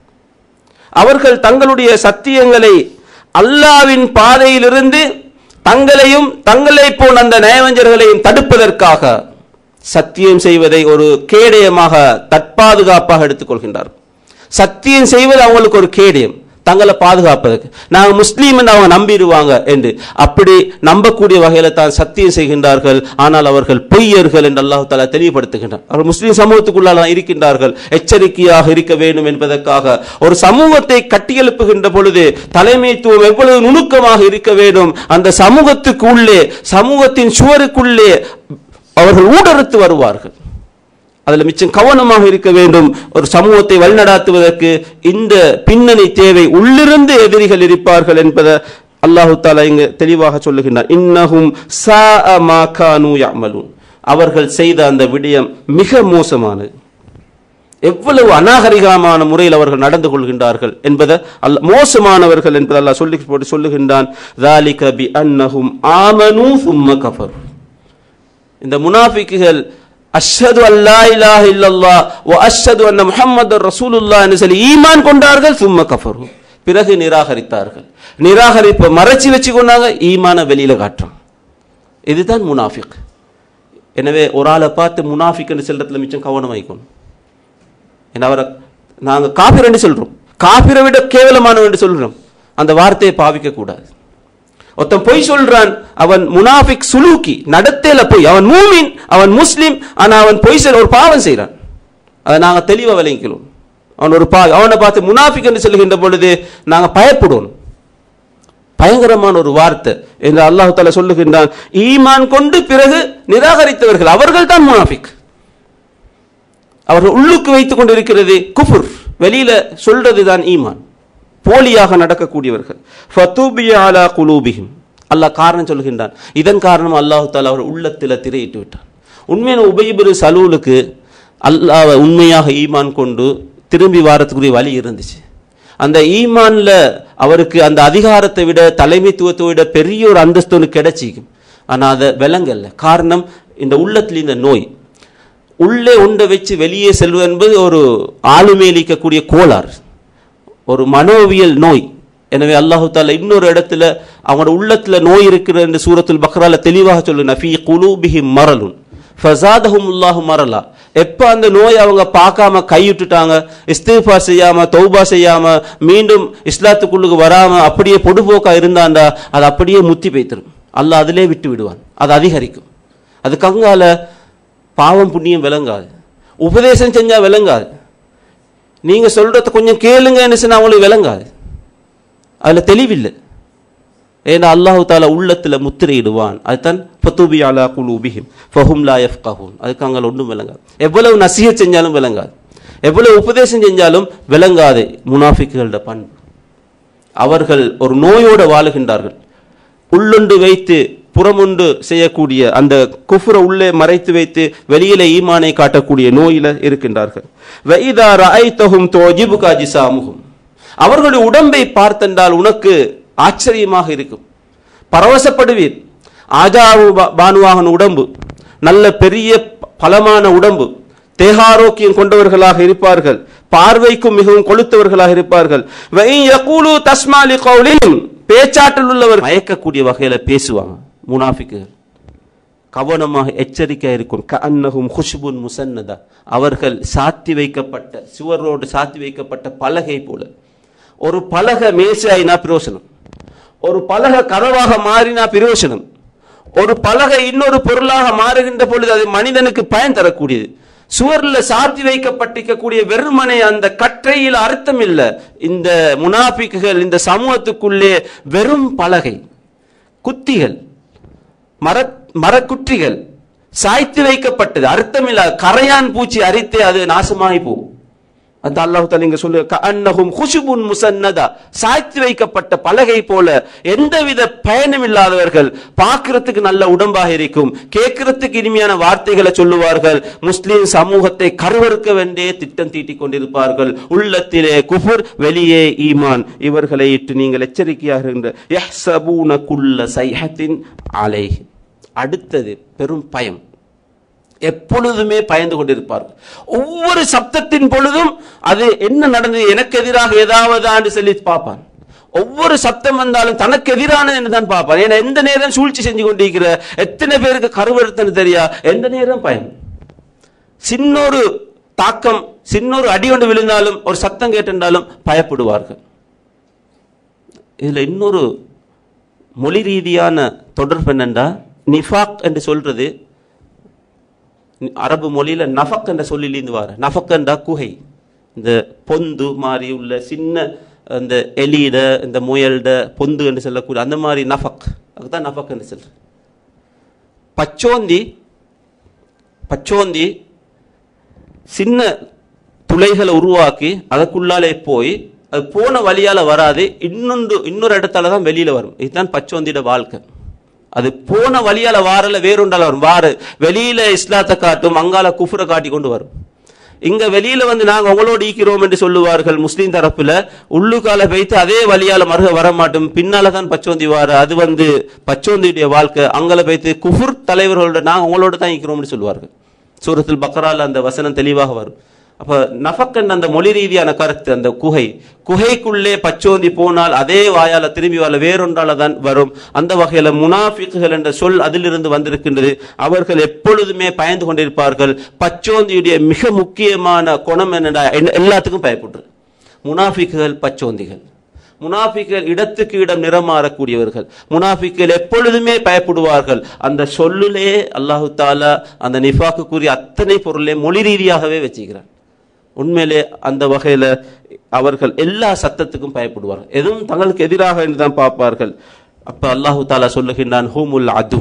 [SPEAKER 1] அவர்கள் தங்களுடைய சத்தியங்களை அல்லாவின் பாதையிலிருந்து தங்களையும் தங்களை போல் அந்த நயவஞ்சர்களையும் தடுப்பதற்காக சத்தியம் செய்வதை ஒரு கேடயமாக தற்பாதுகாப்பாக எடுத்துக்கொள்கின்றார் சத்தியம் செய்வது அவங்களுக்கு ஒரு கேடயம் தங்களை பாதுகாப்பதற்கு நாங்க முஸ்லீம் என்று அவங்க நம்பிடுவாங்க என்று அப்படி நம்பக்கூடிய வகையில தான் சத்தியம் செய்கின்றார்கள் ஆனால் அவர்கள் பொய்யர்கள் என்று அல்லாஹ் தாலா தெளிவுபடுத்துகின்றார் அவர்கள் முஸ்லீம் சமூகத்துக்குள்ளால் தான் இருக்கின்றார்கள் எச்சரிக்கையாக இருக்க வேண்டும் என்பதற்காக ஒரு சமூகத்தை கட்டியெழுப்புகின்ற பொழுது தலைமைத்துவம் எவ்வளவு நுணுக்கமாக இருக்க வேண்டும் அந்த சமூகத்துக்கு உள்ளே சமூகத்தின் சுவருக்குள்ளே அவர்கள் ஊடறுத்து வருவார்கள் அதில் மிச்சம் கவனமாக இருக்க வேண்டும் ஒரு சமூகத்தை வழிநடாத்துவதற்கு இந்த பின்னணி தேவை உள்ளிருந்து எதிரிகள் இருப்பார்கள் என்பதை அல்லாஹு தாலா இங்கு தெளிவாக சொல்லுகின்றார் இன்னஹும் சாஅ மா கானூ யஅமலூன் அவர்கள் செய்த அந்த விடயம் மிக மோசமானது எவ்வளவு அநாகரிகமான முறையில் அவர்கள் நடந்து கொள்கின்றார்கள் என்பதை அல்ல மோசமானவர்கள் என்பதை அல்லாஹ் சொல்லி போட்டு சொல்லுகின்றான் ذَلِكَ بِأَنَّهُمْ آمَنُوا ثُمَّ كَفَرُوا இந்த முனாஃபிக்குகள் அஷ்ஹது அல்லா இலாஹ இல்லல்லாஹ் வ அஷ்ஹது அன்ன முஹம்மது ரசூலுல்லாஹ் என்று சொல்லி ஈமான் கொண்டார்கள் சும்ம கஃபரு பிறகு நிராகரித்தார்கள் நிராகரிப்பை மறைச்சி வச்சு கொண்டாங்க ஈமான வெளியில காட்டுறான் இதுதான் முனாஃபிக் எனவே ஒரு ஆளை பார்த்து முனாஃபிக்னு செல்றதுல மிச்சம் கவனம் வைக்கணும் ஏன்னா அவரை நாங்க காபிரன்னு சொல்றோம் காபிரை விட கேவலமானவன் சொல்றோம் அந்த வார்த்தையை பாவிக்க கூடாது ஒருத்தன் பொய் சொல்றான் அவன் முனாஃபிக் சுலூக்கி நடத்தையில பொய் அவன் மூமின் அவன் முஸ்லிம் ஆனா அவன் பொய் செல் ஒரு பாவம் செய்றான் அதை நாங்க தெளிவா விளங்கிக்கிறோம் அவன் ஒரு பா அவனை பார்த்து முனாஃபிக் என்று சொல்லுகின்ற பொழுது நாங்க பயப்படுவோம் பயங்கரமான ஒரு வார்த்தை என்று அல்லாஹ் தாலா சொல்லுகின்றான் ஈமான் கொண்டு பிறகு நிராகரித்தவர்கள் அவர்கள் தான் முனாஃபிக் அவர்கள் உள்ளுக்கு வைத்துக் கொண்டிருக்கிறது குஃபுர் வெளியில சொல்றது தான் ஈமான் போலியாக நடக்கக்கூடியவர்கள் ஃபதூபிய அலா குலூபிஹிம் அல்லாஹ் காரணம் சொல்கின்றான் இதன் காரணம் அல்லாஹ் தாலா அவர் உள்ளத்தில் திரையிட்டு விட்டான் உண்மையான உபயிபுரு சலூலுக்கு அல்லாஹ் உண்மையாக ஈமான் கொண்டு திரும்பி வாரத்துக்குரிய வழி இருந்துச்சு அந்த ஈமான்ல அவருக்கு அந்த அதிகாரத்தை விட தலைமைத்துவத்தை விட பெரிய ஒரு அந்தஸ்து ஒன்று கிடைச்சிக்கும் ஆனா அதை விளங்கல்ல காரணம் இந்த உள்ளத்தில் இந்த நோய் உள்ளே உண்டை வச்சு வெளியே செல்வது என்பது ஒரு ஆளுமையளிக்கக்கூடிய கோளாறு ஒரு மனோவியல் நோய் எனவே அல்லாஹு தாலா இன்னொரு இடத்துல அவங்களோட உள்ளத்துல நோய் இருக்கிற என்று சூரத்துல் பக்ரால தெளிவாக சொல்லு நஃபி குலூபிஹிம் மரலுன் ஃபசாதஹும் அல்லாஹு மரலா எப்ப அந்த நோய் அவங்க பார்க்காம கைவிட்டுட்டாங்க இஸ்திஃபா செய்யாம தௌபா செய்யாம மீண்டும் இஸ்லாத்துக்குள்ளுக்கு வராம அப்படியே பொடுபோக்கா இருந்தாண்டா அது அப்படியே முத்தி வைத்திரும் அல்லாஹ் அதிலே விட்டு விடுவான் அது அதிகரிக்கும் அது கங்கால பாவம் புண்ணியம் விளங்காது உபதேசம் செஞ்சா விளங்காது நீங்க சொல்றத கொஞ்சம் கேளுங்கன்னு சொன்னா அவங்களுக்கு விளங்காது அதுல தெளிவில்லை ஏன்னா அல்லாஹு தாலா உள்ளத்துல முத்திரையிடுவான் அதுதான் ஃபத்துபி அலா குலூபிஹிம் ஃபஹும் லா யஃப்கஹூன் அதுக்கு அங்கே ஒன்றும் விளங்காது எவ்வளவு நசிஹ செஞ்சாலும் விளங்காது எவ்வளவு உபதேசம் செஞ்சாலும் விளங்காது முனாஃபிக்குகளோட பண்பு அவர்கள் ஒரு நோயோட வாழுகின்றார்கள் உள்ளுண்டு வைத்து புறமுண்டு செய்யக்கூடிய அந்த குஃப்ர உள்ளே மறைத்து வைத்து வெளியில ஈமானை காட்டக்கூடிய நோயில இருக்கின்றார்கள் வைதா ரஐத்தஹும் தோஜிபுகா ஜிசாமுஹும் அவர்களுடைய உடம்பை பார்த்தென்றால் உனக்கு ஆச்சரியமாக இருக்கும் பரவசப்படுவீர் ஆஜாவு பா- பானுவாகன் உடம்பு நல்ல பெரிய பலமான உடம்பு தேகாரோக்கியம் கொண்டவர்களாக இருப்பார்கள் பார்வைக்கும் மிகவும் கொளுத்தவர்களாக இருப்பார்கள் வை யகூலு தஸ்மாலி கௌலின் பேச்சாற்றல் உள்ளவர் மயக்கக்கூடிய வகையில பேசுவாங்க முனாஃபிக்குகள் கவனமாக எச்சரிக்கை இருக்கும் கஅன்னஹும் குஷ்புன் முசன்னதா அவர்கள் சாத்தி வைக்கப்பட்ட சுவரோடு சாத்தி வைக்கப்பட்ட பலகை போல ஒரு பலகை மேசைனா பிரயோசனம் ஒரு பலகை கதவாக மாறினா பிரயோசனம் ஒரு பலகை இன்னொரு பொருளாக மாறுகின்ற பொழுது அது மனிதனுக்கு பயன் தரக்கூடியது சுவர்ல சாத்தி வைக்கப்பட்டிருக்கக்கூடிய வெறுமனை அந்த கற்றையில் அர்த்தம் இல்ல இந்த முனாபிக்குகள் இந்த சமூகத்துக்குள்ளே வெறும் பலகை குத்திகள் மர மரக்குற்றிகள் சாய்த்து வைக்கப்பட்டது அர்த்தமில்லாத கரையான் பூச்சி அரித்தே அது நாசமாகி போகும் அந்த அல்லாஹ் தாலா இங்க சொல்லு கஅன்னஹும் குஷுபுன் முசன்னதா சாய்த்து வைக்கப்பட்ட பலகை போல எந்தவித பயனும் இல்லாதவர்கள் பார்க்கிறதுக்கு நல்ல உடம்பாக இருக்கும் கேட்கிறதுக்கு இனிமையான வார்த்தைகளை சொல்லுவார்கள் முஸ்லிம் சமூகத்தை கருவறுக்க வேண்டிய திட்டம் தீட்டிக் கொண்டிருப்பார்கள் உள்ளத்திலே குஃபுர் வெளியே ஈமான் இவர்களை இட்டு நீங்கள் எச்சரிக்கையாக இருந்த யஹ்சபூன குல்ல சைஹத்தின் அலைஹி அடுத்தது பெரும் பயம் எப்பொழுதுமே பயந்து கொண்டிருப்பார்கள் ஒவ்வொரு சப்தத்தின் பொழுதும் அது என்ன நடந்தது எனக்கு எதிராக ஏதாவது சொல்லி பார்ப்பான் ஒவ்வொரு சப்தம் வந்தாலும் தனக்கு எதிரானது என்று தான் பார்ப்பான் ஏன்னா எந்த நேரம் சூழ்ச்சி செஞ்சு கொண்டிருக்கிற எத்தனை பேருக்கு கருவறுத்தன்னு தெரியா எந்த நேரம் பயம் சின்னொரு தாக்கம் சின்னொரு அடி கொண்டு விழுந்தாலும் ஒரு சத்தம் கேட்டிருந்தாலும் பயப்படுவார்கள் இதுல இன்னொரு மொழி ரீதியான தொடர்பு என்னண்டா நிஃபாக் என்று சொல்றது அரபு மொழியில நஃபக் என்ற சொல்லிலிருந்து வர நஃபக் என்றா குகை இந்த பொந்து மாதிரி உள்ள சின்ன அந்த எலியிட இந்த முயல்ட பொந்து என்று சொல்லக்கூடிய அந்த மாதிரி நஃபக் அதுதான் நஃபக் என்று சொல்ற பச்சோந்தி பச்சோந்தி சின்ன துளைகளை உருவாக்கி அதற்குள்ளாலே போய் அது போன வழியால வராது இன்னொன்று இன்னொரு இடத்தால தான் வெளியில வரும் இதுதான் பச்சோந்தியோட வாழ்க்கை அது போன வழியால வாரல வேறொன்றால வரும் வாரு வெளியில இஸ்லாத்தை காட்டும் அங்கால குஃபுரை காட்டி கொண்டு வரும் இங்க வெளியில வந்து நாங்க உங்களோடு ஈக்கிறோம் என்று சொல்லுவார்கள் முஸ்லீம் தரப்புல உள்ளுக்கால வைத்து அதே வழியால மருக வர மாட்டோம் பின்னால தான் பச்சோந்தி வாரு அது வந்து பச்சோந்தியுடைய வாழ்க்கை அங்கல வைத்து குஃபுர் தலைவர்களோட நாங்க உங்களோட தான் ஈக்கிறோம்னு சொல்லுவார்கள் சூரத்தில் பக்ரால அந்த வசனம் தெளிவாக வரும் அப்ப நஃபக்கன் அந்த மொழி ரீதியான கருத்து அந்த குகை குகைக்குள்ளே பச்சோந்தி போனால் அதே வாயால திரும்பி வரல வேறொன்றால தான் வரும் அந்த வகையில முனாஃபிக்குகள் என்ற சொல் அதிலிருந்து வந்திருக்கின்றது அவர்கள் எப்பொழுதுமே பயந்து கொண்டிருப்பார்கள் பச்சோந்தியுடைய மிக முக்கியமான குணம் என்னடா என்ன- எல்லாத்துக்கும் பயப்படுறது முனாஃபிக்குகள் பச்சோந்திகள் முனாஃபிக்குகள் இடத்துக்கு இடம் நிறமாறக்கூடியவர்கள் முனாஃபிக்குகள் எப்பொழுதுமே பயப்படுவார்கள் அந்த சொல்லுலே அல்லாஹு தாலா அந்த நிஃபாக்குக்குரிய அத்தனை பொருளை மொழி ரீதியாகவே வச்சுக்கிறான் உண்மையிலே அந்த வகையில அவர்கள் எல்லா சத்தத்துக்கும் பயப்படுவார்கள் எதுவும் தங்களுக்கு எதிராக என்று தான் பார்ப்பார்கள் அப்ப அல்லாஹு தாலா சொல்லுகின்றான் ஹூமுல் அது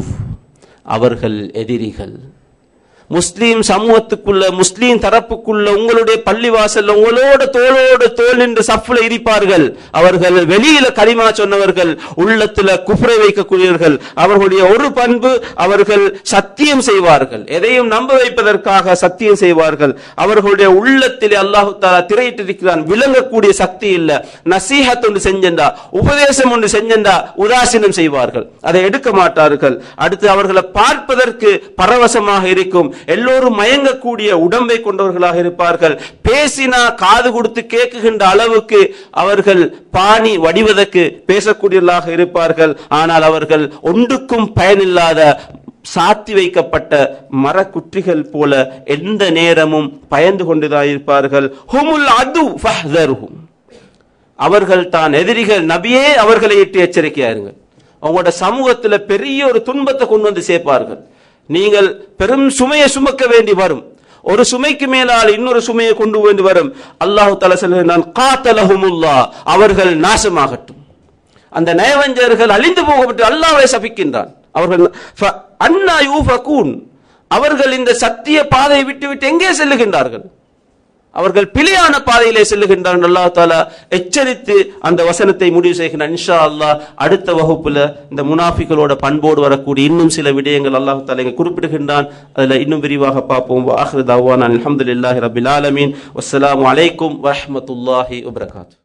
[SPEAKER 1] அவர்கள் எதிரிகள் முஸ்லீம் சமூகத்துக்குள்ள முஸ்லீம் தரப்புக்குள்ள உங்களுடைய பள்ளிவாசல்ல உங்களோட தோளோடு தோல் நின்று சஃப்ல இருப்பார்கள் அவர்கள் வெளியில களிமா சொன்னவர்கள் உள்ளத்துல குஃப்ரை வைக்கக்கூடியவர்கள் அவர்களுடைய ஒரு பண்பு அவர்கள் சத்தியம் செய்வார்கள் எதையும் நம்ப வைப்பதற்காக சத்தியம் செய்வார்கள் அவர்களுடைய உள்ளத்திலே அல்லாஹு தாலா திரையிட்டிருக்கிறான் விளங்கக்கூடிய சக்தி இல்ல நசீஹத் ஒன்று செஞ்சண்டா உபதேசம் ஒன்று செஞ்சண்டா உதாசீனம் செய்வார்கள் அதை எடுக்க மாட்டார்கள் அடுத்து அவர்களை பார்ப்பதற்கு பரவசமாக இருக்கும் எல்லோரும் மயங்கக்கூடிய உடம்பை கொண்டவர்களாக இருப்பார்கள் பேசினா காது கொடுத்து கேட்குகின்ற அளவுக்கு அவர்கள் பாணி வடிவதற்கு பேசக்கூடியவர்களாக இருப்பார்கள் ஆனால் அவர்கள் ஒன்றுக்கும் பயனில்லாத சாத்தி வைக்கப்பட்ட மரக்குற்றிகள் போல எந்த நேரமும் பயந்து கொண்டுதான் இருப்பார்கள் ஹுமுல் அது ஃபஹ்தர்ஹும் அவர்கள் தான் எதிரிகள் நபியே அவர்களை இட்டு எச்சரிக்கையா இருங்க அவங்களோட சமூகத்துல பெரிய ஒரு துன்பத்தை கொண்டு வந்து சேர்ப்பார்கள் நீங்கள் பெரும் சுமையை சுமக்க வேண்டி வரும் ஒரு சுமைக்கு மேலால் இன்னொரு சுமையை கொண்டு வேண்டி வரும் அல்லாஹு தஆலா சொல்கிறான் காத்தலஹுமுல்லா அவர்கள் நாசமாகட்டும் அந்த நயவஞ்சகர்கள் அழிந்து போகப்பட்டு அல்லாஹ்வை சபிக்கின்றான் அவர்கள் ஃப- அன்னா யூஃபகூன் அவர்கள் இந்த சத்திய பாதையை விட்டு விட்டு எங்கே செல்லுகின்றார்கள் அவர்கள் பிழையான பாதையிலே செல்லுகின்றார்கள் அல்லாஹ் தாலா எச்சரித்து அந்த வசனத்தை முடிவு செய்கின்றான் இன்ஷா அல்லாஹ் அடுத்த வகுப்புல இந்த முனாஃபிகளோட பண்போடு வரக்கூடிய இன்னும் சில விடயங்கள் அல்லாஹ் தாலா இங்க குறிப்பிடுகின்றான் அதுல இன்னும் விரிவாக பார்ப்போம் ஆஹிர் தாவான் அல்ஹம்துலில்லாஹி ரபில் ஆலமீன் வஸ்ஸலாமு அலைக்கும் வரஹ்மத்துல்லாஹி வபரகாத்துஹு